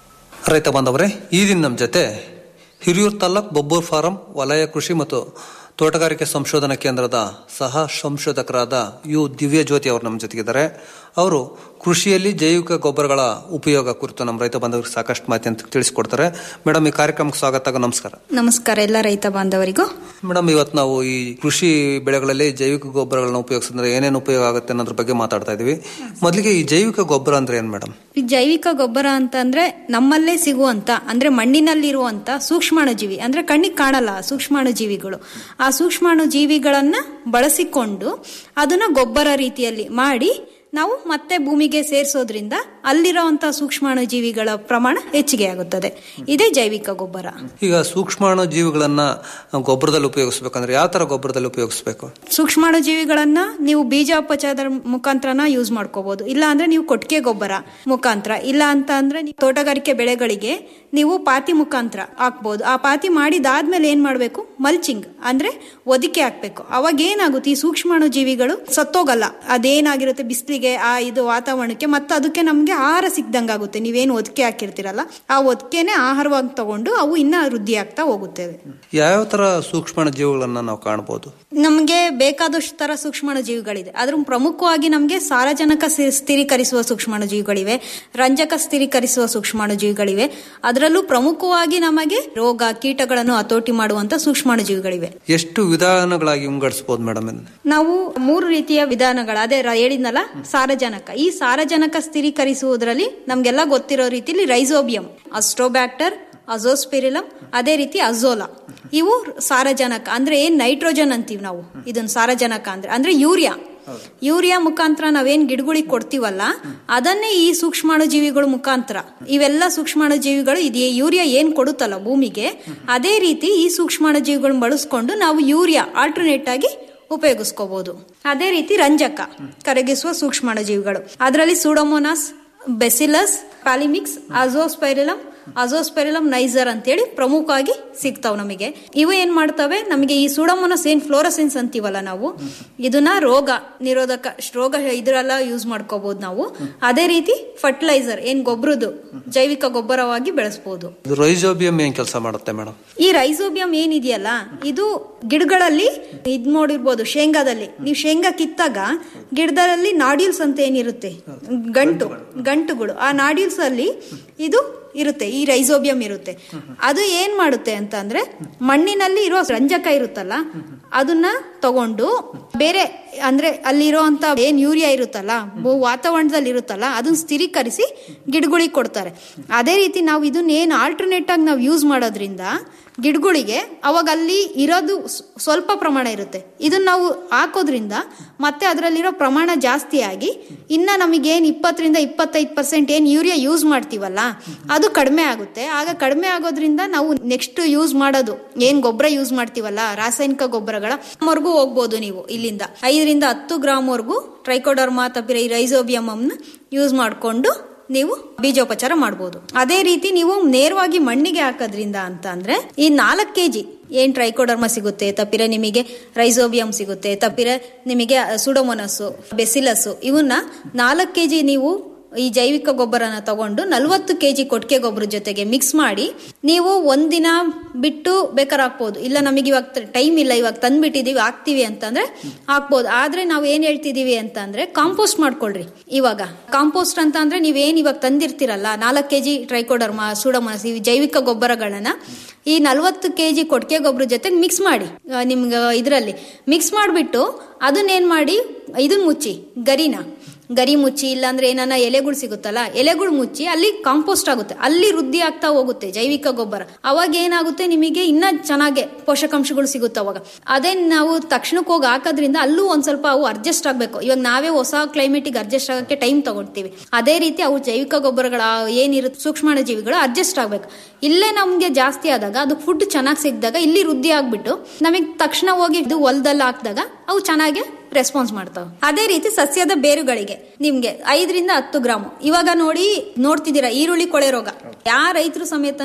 ರೈತ ಬಾಂಧವರೇ ಈ ದಿನ ನಮ್ಮ ಜೊತೆ ಹಿರಿಯೂರು ತಾಲೂಕ್ ಬೊಬ್ಬೂರ್ ಫಾರಂ ವಲಯ ಕೃಷಿ ಮತ್ತು ತೋಟಗಾರಿಕೆ ಸಂಶೋಧನಾ ಕೇಂದ್ರದ ಸಹ ಸಂಶೋಧಕರಾದ ಯು ದಿವ್ಯ ಜ್ಯೋತಿ ಅವರು ನಮ್ಮ ಜೊತೆಗಿದ್ದಾರೆ ಅವರು ಕೃಷಿಯಲ್ಲಿ ಜೈವಿಕ ಗೊಬ್ಬರಗಳ ಉಪಯೋಗ ಕುರಿತು ನಮ್ಮ ರೈತ ಬಾಂಧವರಿಗೆ ಸಾಕಷ್ಟು ಮಾಹಿತಿ ಅಂತ ತಿಳಿಸಿಕೊಡ್ತಾರೆ ಮೇಡಮ್ ಈ ಕಾರ್ಯಕ್ರಮಕ್ಕೆ ಸ್ವಾಗತ ಹಾಗೂ ನಮಸ್ಕಾರ ನಮಸ್ಕಾರ ಎಲ್ಲ ರೈತ ಬಾಂಧವರಿಗೂ ಮೇಡಮ್ ಇವತ್ತು ನಾವು ಈ ಕೃಷಿ ಬೆಳೆಗಳಲ್ಲಿ ಜೈವಿಕ ಗೊಬ್ಬರಗಳನ್ನ ಉಪಯೋಗಿಸಿದ್ರೆ ಏನೇನು ಉಪಯೋಗ ಆಗುತ್ತೆ ಅನ್ನೋದ್ರ ಬಗ್ಗೆ ಮಾತಾಡ್ತಾ ಇದೀವಿ ಮೊದಲಿಗೆ ಈ ಜೈವಿಕ ಗೊಬ್ಬರ ಅಂದ್ರೆ ಏನ್ ಮೇಡಮ್ ಈ ಜೈವಿಕ ಗೊಬ್ಬರ ಅಂತಂದ್ರೆ ನಮ್ಮಲ್ಲೇ ಸಿಗುವಂತ ಅಂದ್ರೆ ಮಣ್ಣಿನಲ್ಲಿರುವಂತ ಸೂಕ್ಷ್ಮಾಣುಜೀವಿ ಅಂದ್ರೆ ಕಣ್ಣಿಗೆ ಕಾಣಲ್ಲ ಆ ಸೂಕ್ಷ್ಮಾಣುಜೀವಿಗಳು ಆ ಸೂಕ್ಷ್ಮಾಣುಜೀವಿಗಳನ್ನ ಬಳಸಿಕೊಂಡು ಅದನ್ನ ಗೊಬ್ಬರ ರೀತಿಯಲ್ಲಿ ಮಾಡಿ ನಾವು ಮತ್ತೆ ಭೂಮಿಗೆ ಸೇರಿಸೋದ್ರಿಂದ ಅಲ್ಲಿರುವಂತಹ ಸೂಕ್ಷ್ಮಾಣುಜೀವಿಗಳ ಪ್ರಮಾಣ ಹೆಚ್ಚಿಗೆ ಆಗುತ್ತದೆ ಇದೇ ಜೈವಿಕ ಗೊಬ್ಬರ ಈಗ ಸೂಕ್ಷ್ಮಾಣು ಜೀವಿಗಳನ್ನ ಗೊಬ್ಬರದಲ್ಲಿ ಉಪಯೋಗಿಸ್ಬೇಕಂದ್ರೆ ಯಾವ ತರ ಗೊಬ್ಬರದಲ್ಲಿ ಉಪಯೋಗಿಸ್ಬೇಕು ಸೂಕ್ಷ್ಮಾಣುಜೀವಿಗಳನ್ನ ನೀವು ಬೀಜೋಪಚಾರದ ಮುಖಾಂತರನ ಯೂಸ್ ಮಾಡ್ಕೋಬಹುದು ಇಲ್ಲ ಅಂದ್ರೆ ನೀವು ಕೊಟ್ಟಿಗೆ ಗೊಬ್ಬರ ಮುಖಾಂತರ ಇಲ್ಲ ಅಂತ ಅಂದ್ರೆ ನೀವು ತೋಟಗಾರಿಕೆ ಬೆಳೆಗಳಿಗೆ ನೀವು ಪಾತಿ ಮುಖಾಂತರ ಹಾಕ್ಬೋದು ಆ ಪಾತಿ ಮಾಡಿದಾದ್ಮೇಲೆ ಏನ್ ಮಾಡ್ಬೇಕು ಮಲ್ಚಿಂಗ್ ಅಂದ್ರೆ ಒದಿಕೆ ಹಾಕ್ಬೇಕು ಅವಾಗ ಏನಾಗುತ್ತೆ ಈ ಸೂಕ್ಷ್ಮಾಣು ಜೀವಿಗಳು ಸತ್ತೋಗಲ್ಲ ಅದೇನಾಗಿರುತ್ತೆ ಬಿಸಿಲಿಗೆ ಆ ಇದು ವಾತಾವರಣಕ್ಕೆ ಮತ್ತೆ ಅದಕ್ಕೆ ನಮ್ಗೆ ಆಹಾರ ಸಿಕ್ದಂಗಾಗುತ್ತೆ ನೀವೇನು ಒದಿಕೆ ಹಾಕಿರ್ತೀರಲ್ಲ ಆ ಒದಿಕೆನೆ ಆಹಾರವಾಗಿ ತಗೊಂಡು ಅವು ಇನ್ನ ವೃದ್ಧಿ ಆಗ್ತಾ ಹೋಗುತ್ತವೆ ಯಾವ ತರ ಸೂಕ್ಷ್ಮಾಣು ಜೀವಿಗಳನ್ನ ನಾವು ಕಾಣಬಹುದು ನಮಗೆ ಬೇಕಾದಷ್ಟು ತರ ಸೂಕ್ಷ್ಮಾಣು ಜೀವಿಗಳಿದೆ ಅದ್ರ ಪ್ರಮುಖವಾಗಿ ನಮಗೆ ಸಾರಜನಕ ಸ್ಥಿ- ಸ್ಥಿರೀಕರಿಸುವ ಸೂಕ್ಷ್ಮಾಣು ಜೀವಿಗಳಿವೆ ರಂಜಕ ಸ್ಥಿರೀಕರಿಸುವ ಸೂಕ್ಷ್ಮಾಣು ಜೀವಿಗಳಿವೆ ಅದರಲ್ಲೂ ಪ್ರಮುಖವಾಗಿ ನಮಗೆ ರೋಗ ಕೀಟಗಳನ್ನು ಹತೋಟಿ ಮಾಡುವಂತ ಸೂಕ್ಷ್ಮಾಣು ಜೀವಿಗಳಿವೆ ಎಷ್ಟು ವಿಧಾನಗಳಾಗಿ ವಿಂಗಡಿಸಬಹುದು ಮೇಡಮ್ ನಾವು ಮೂರು ರೀತಿಯ ವಿಧಾನಗಳು ಅದೇ ರ- ಹೇಳಿದ್ನಲ್ಲ ಸಾರಜನಕ ಈ ಸಾರಜನಕ ಸ್ಥಿರೀಕರಿಸುವುದರಲ್ಲಿ ನಮ್ಗೆಲ್ಲ ಗೊತ್ತಿರೋ ರೀತಿಲಿ ರೈಸೋಬಿಯಂ ಅಸ್ಟ್ರೋಬ್ಯಾಕ್ಟರ್ ಅಜೋಸ್ಪಿರಿಲಮ್ ಅದೇ ರೀತಿ ಅಜೋಲಾ ಇವು ಸಾರಜನಕ ಅಂದ್ರೆ ಏನ್ ನೈಟ್ರೋಜನ್ ಅಂತೀವಿ ನಾವು ಇದನ್ನ ಸಾರಜನಕ ಅಂದ್ರೆ ಅಂದ್ರೆ ಯೂರಿಯಾ ಯೂರಿಯಾ ಮುಖಾಂತರ ನಾವೇನ್ ಗಿಡಗಳಿಗೆ ಕೊಡ್ತೀವಲ್ಲ ಅದನ್ನೇ ಈ ಸೂಕ್ಷ್ಮಾಣು ಜೀವಿಗಳ ಮುಖಾಂತರ ಇವೆಲ್ಲ ಸೂಕ್ಷ್ಮಾಣು ಜೀವಿಗಳು ಇದು ಯೂರಿಯಾ ಏನ್ ಕೊಡುತ್ತಲ್ಲ ಭೂಮಿಗೆ ಅದೇ ರೀತಿ ಈ ಸೂಕ್ಷ್ಮಾಣು ಜೀವಿಗಳನ್ನ ಬಳಸ್ಕೊಂಡು ನಾವು ಯೂರಿಯಾ ಆಲ್ಟರ್ನೇಟ್ ಆಗಿ ಉಪಯೋಗಿಸ್ಕೋಬಹುದು ಅದೇ ರೀತಿ ರಂಜಕ ಕರಗಿಸುವ ಸೂಕ್ಷ್ಮಾಣು ಜೀವಿಗಳು ಅದರಲ್ಲಿ Pseudomonas Bacillus polymyxa Azospirillum Azospirillum ನೈಸರ್ ಅಂತೇಳಿ ಪ್ರಮುಖವಾಗಿ ಸಿಗ್ತಾವ್ ನಮಗೆ ಇವು ಏನ್ ಮಾಡ್ತವೆ ನಮಗೆ ಈ ಸೂಡೋಮೋನಸ್ ಏನ್ ಫ್ಲೋರಸೆನ್ಸ್ ಅಂತೀವಲ್ಲ ನಾವು ಇದನ್ನ ರೋಗ ನಿರೋಧಕ ರೋಗ ಇದ್ರೆಲ್ಲ ಯೂಸ್ ಮಾಡ್ಕೋಬಹುದು ನಾವು ಅದೇ ರೀತಿ ಫರ್ಟಿಲೈಸರ್ ಏನ್ ಗೊಬ್ಬರದು ಜೈವಿಕ ಗೊಬ್ಬರವಾಗಿ ಬೆಳೆಸಬಹುದು ಇದು ರೈಸೋಬಿಯಂ ಏನ್ ಕೆಲಸ ಮಾಡುತ್ತೆ ಮೇಡಮ್ ಈ ರೈಸೋಬಿಯಂ ಏನಿದೆಯಲ್ಲ ಇದು ಗಿಡಗಳಲ್ಲಿ ಇದ್ ನೋಡಿರ್ಬೋದು ಶೇಂಗಾದಲ್ಲಿ ನೀವು ಶೇಂಗಾ ಕಿತ್ತಾಗ ಗಿಡದಲ್ಲಿ ನಾಡ್ಯೂಲ್ಸ್ ಅಂತ ಏನಿರುತ್ತೆ ಗಂಟು ಗಂಟುಗಳು ಆ ನಾಡ್ಯೂಲ್ಸ್ ಅಲ್ಲಿ ಇದು ಇರುತ್ತೆ ಈ ರೈಸೋಬಿಯಂ ಇರುತ್ತೆ ಅದು ಏನ್ ಮಾಡುತ್ತೆ ಅಂತ ಅಂದ್ರೆ ಮಣ್ಣಿನಲ್ಲಿ ಇರೋ ರಂಜಕ ಇರುತ್ತಲ್ಲ ಅದನ್ನ ತಗೊಂಡು ಬೇರೆ ಅಂದ್ರೆ ಅಲ್ಲಿರುವಂತ ಏನ್ ಯೂರಿಯಾ ಇರುತ್ತಲ್ಲ ಭೂ- ವಾತಾವರಣದಲ್ಲಿ ಇರುತ್ತಲ್ಲ ಅದನ್ನ ಸ್ಥಿರೀಕರಿಸಿ ಗಿಡಗಳಿಗೆ ಕೊಡ್ತಾರೆ ಅದೇ ರೀತಿ ನಾವು ಇದನ್ನ ಏನ್ ಆಲ್ಟರ್ನೇಟ್ ಆಗಿ ನಾವು ಯೂಸ್ ಮಾಡೋದ್ರಿಂದ ಗಿಡಗಳಿಗೆ ಅವಾಗ ಅಲ್ಲಿ ಇರೋದು ಸ್- ಸ್ವಲ್ಪ ಪ್ರಮಾಣ ಇರುತ್ತೆ ಇದನ್ನ ನಾವು ಹಾಕೋದ್ರಿಂದ ಮತ್ತೆ ಅದರಲ್ಲಿರೋ ಪ್ರಮಾಣ ಜಾಸ್ತಿ ಆಗಿ ಇನ್ನ ನಮಗೇನ್ ಇಪ್ಪತ್ತರಿಂದ ಇಪ್ಪತ್ತೈದು ಪರ್ಸೆಂಟ್ ಏನ್ ಯೂರಿಯಾ ಯೂಸ್ ಮಾಡ್ತೀವಲ್ಲ ಅದು ಕಡಿಮೆ ಆಗುತ್ತೆ ಆಗ ಕಡಿಮೆ ಆಗೋದ್ರಿಂದ ನಾವು ನೆಕ್ಸ್ಟ್ ಯೂಸ್ ಮಾಡೋದು ಏನ್ ಗೊಬ್ಬರ ಯೂಸ್ ಮಾಡ್ತೀವಲ್ಲ ರಾಸಾಯನಿಕ ಗೊಬ್ಬರಗಳ ವರ್ಗೂ ಹೋಗ್ಬೋದು ನೀವು ಇಲ್ಲಿಂದ ಐದರಿಂದ ಹತ್ತು ಗ್ರಾಮ್ ವರ್ಗೂ ಟ್ರೈಕೋಡರ್ಮಾ ತಪಿರ ಈ ರೈಸೋಬಿಯಂ ಯೂಸ್ ಮಾಡಿಕೊಂಡು ನೀವು ಬೀಜೋಪಚಾರ ಮಾಡಬಹುದು ಅದೇ ರೀತಿ ನೀವು ನೇರವಾಗಿ ಮಣ್ಣಿಗೆ ಹಾಕೋದ್ರಿಂದ ಅಂತ ಅಂದ್ರೆ ಈ ನಾಲ್ಕು ಕೆಜಿ ಏನ್ ಟ್ರೈಕೋಡರ್ಮ ಸಿಗುತ್ತೆ ತಪ್ಪಿರ ನಿಮಗೆ ರೈಸೋಬಿಯಂ ಸಿಗುತ್ತೆ ತಪ್ಪಿರ ನಿಮಗೆ ಸುಡೋಮೊನಸ್ಸು ಬೆಸಿಲಸ್ಸು ಇವನ್ನ ನಾಲ್ಕು ಕೆಜಿ ನೀವು ಈ ಜೈವಿಕ ಗೊಬ್ಬರನ ತಗೊಂಡು ನಲ್ವತ್ತು ಕೆಜಿ ಕೊಟ್ಟಿಗೆ ಗೊಬ್ಬರ ಜೊತೆಗೆ ಮಿಕ್ಸ್ ಮಾಡಿ ನೀವು ಒಂದಿನ ಬಿಟ್ಟು ಬೇಕಾದ್ರೆ ಹಾಕ್ಬೋದು ಇಲ್ಲ ನಮಗೆ ಇವಾಗ ಟೈಮ್ ಇಲ್ಲ ಇವಾಗ ತಂದ್ಬಿಟ್ಟಿದೀವಿ ಹಾಕ್ತಿವಿ ಅಂತಂದ್ರೆ ಹಾಕ್ಬೋದು ಆದ್ರೆ ನಾವು ಏನ್ ಹೇಳ್ತಿದೀವಿ ಅಂತಂದ್ರೆ ಕಾಂಪೋಸ್ಟ್ ಮಾಡ್ಕೊಳ್ರಿ ಇವಾಗ ಕಾಂಪೋಸ್ಟ್ ಅಂತ ಅಂದ್ರೆ ನೀವೇನ್ ಇವಾಗ ತಂದಿರ್ತೀರಲ್ಲ ನಾಲ್ಕು ಕೆಜಿ ಟ್ರೈಕೋಡರ್ಮಾ ಸುಡಮಸ್ ಈ ಜೈವಿಕ ಗೊಬ್ಬರಗಳನ್ನ ಈ ನಲ್ವತ್ತು ಕೆಜಿ ಕೊಟ್ಟಿಗೆ ಗೊಬ್ಬರ ಜೊತೆಗೆ ಮಿಕ್ಸ್ ಮಾಡಿ ಆ, ನಿಮ್ಗೆ ಇದರಲ್ಲಿ ಮಿಕ್ಸ್ ಮಾಡಿಬಿಟ್ಟು ಅದನ್ನೇನ್ ಮಾಡಿ ಇದನ್ನ ಮುಚ್ಚಿ ಗರಿನ ಗರಿ ಮುಚ್ಚಿ ಇಲ್ಲಾಂದ್ರೆ ಏನಾನ ಎಲೆಗಳು ಸಿಗುತ್ತಲ್ಲ ಎಲೆಗಳು ಮುಚ್ಚಿ ಅಲ್ಲಿ ಕಾಂಪೋಸ್ಟ್ ಆಗುತ್ತೆ ಅಲ್ಲಿ ವೃದ್ಧಿ ಆಗ್ತಾ ಹೋಗುತ್ತೆ ಜೈವಿಕ ಗೊಬ್ಬರ ಅವಾಗ ಏನಾಗುತ್ತೆ ನಿಮಗೆ ಇನ್ನ ಚೆನ್ನಾಗೆ ಪೋಷಕಾಂಶಗಳು ಸಿಗುತ್ತೆ ಅವಾಗ ಅದೇ ನಾವು ತಕ್ಷಣಕ್ಕೆ ಹೋಗಿ ಹಾಕೋದ್ರಿಂದ ಅಲ್ಲೂ ಒಂದ್ ಸ್ವಲ್ಪ ಅವು ಅಡ್ಜಸ್ಟ್ ಆಗ್ಬೇಕು ಇವಾಗ ನಾವೇ ಹೊಸ ಕ್ಲೈಮೇಟಿಗೆ ಅಡ್ಜಸ್ಟ್ ಆಗಕ್ಕೆ ಟೈಮ್ ತಗೊಳ್ತೀವಿ ಅದೇ ರೀತಿ ಅವು ಜೈವಿಕ ಗೊಬ್ಬರಗಳ ಏನಿರುತ್ತೆ ಸೂಕ್ಷ್ಮಾಣು ಜೀವಿಗಳು ಅಡ್ಜಸ್ಟ್ ಆಗ್ಬೇಕು ಇಲ್ಲೇ ನಮ್ಗೆ ಜಾಸ್ತಿ ಆದಾಗ ಅದು ಫುಡ್ ಚೆನ್ನಾಗಿ ಸಿಕ್ಕಿದಾಗ ಇಲ್ಲಿ ವೃದ್ಧಿ ಆಗ್ಬಿಟ್ಟು ನಮಗೆ ತಕ್ಷಣ ಹೋಗಿ ಇದು ಹೊಲದಲ್ಲಿ ಹಾಕಿದಾಗ ಅವು ಚೆನ್ನಾಗಿ ರೆಸ್ಪಾನ್ಸ್ ಮಾಡ್ತಾವೆ ಅದೇ ರೀತಿ ಸಸ್ಯದ ಬೇರುಗಳಿಗೆ ನಿಮ್ಗೆ ಐದರಿಂದ ಹತ್ತು ಗ್ರಾಮ್ ಇವಾಗ ನೋಡಿ ನೋಡ್ತಿದ್ದೀರಾ ಈರುಳ್ಳಿ ಕೊಳೆ ರೋಗ ಯಾವ ರೈತರು ಸಮೇತನು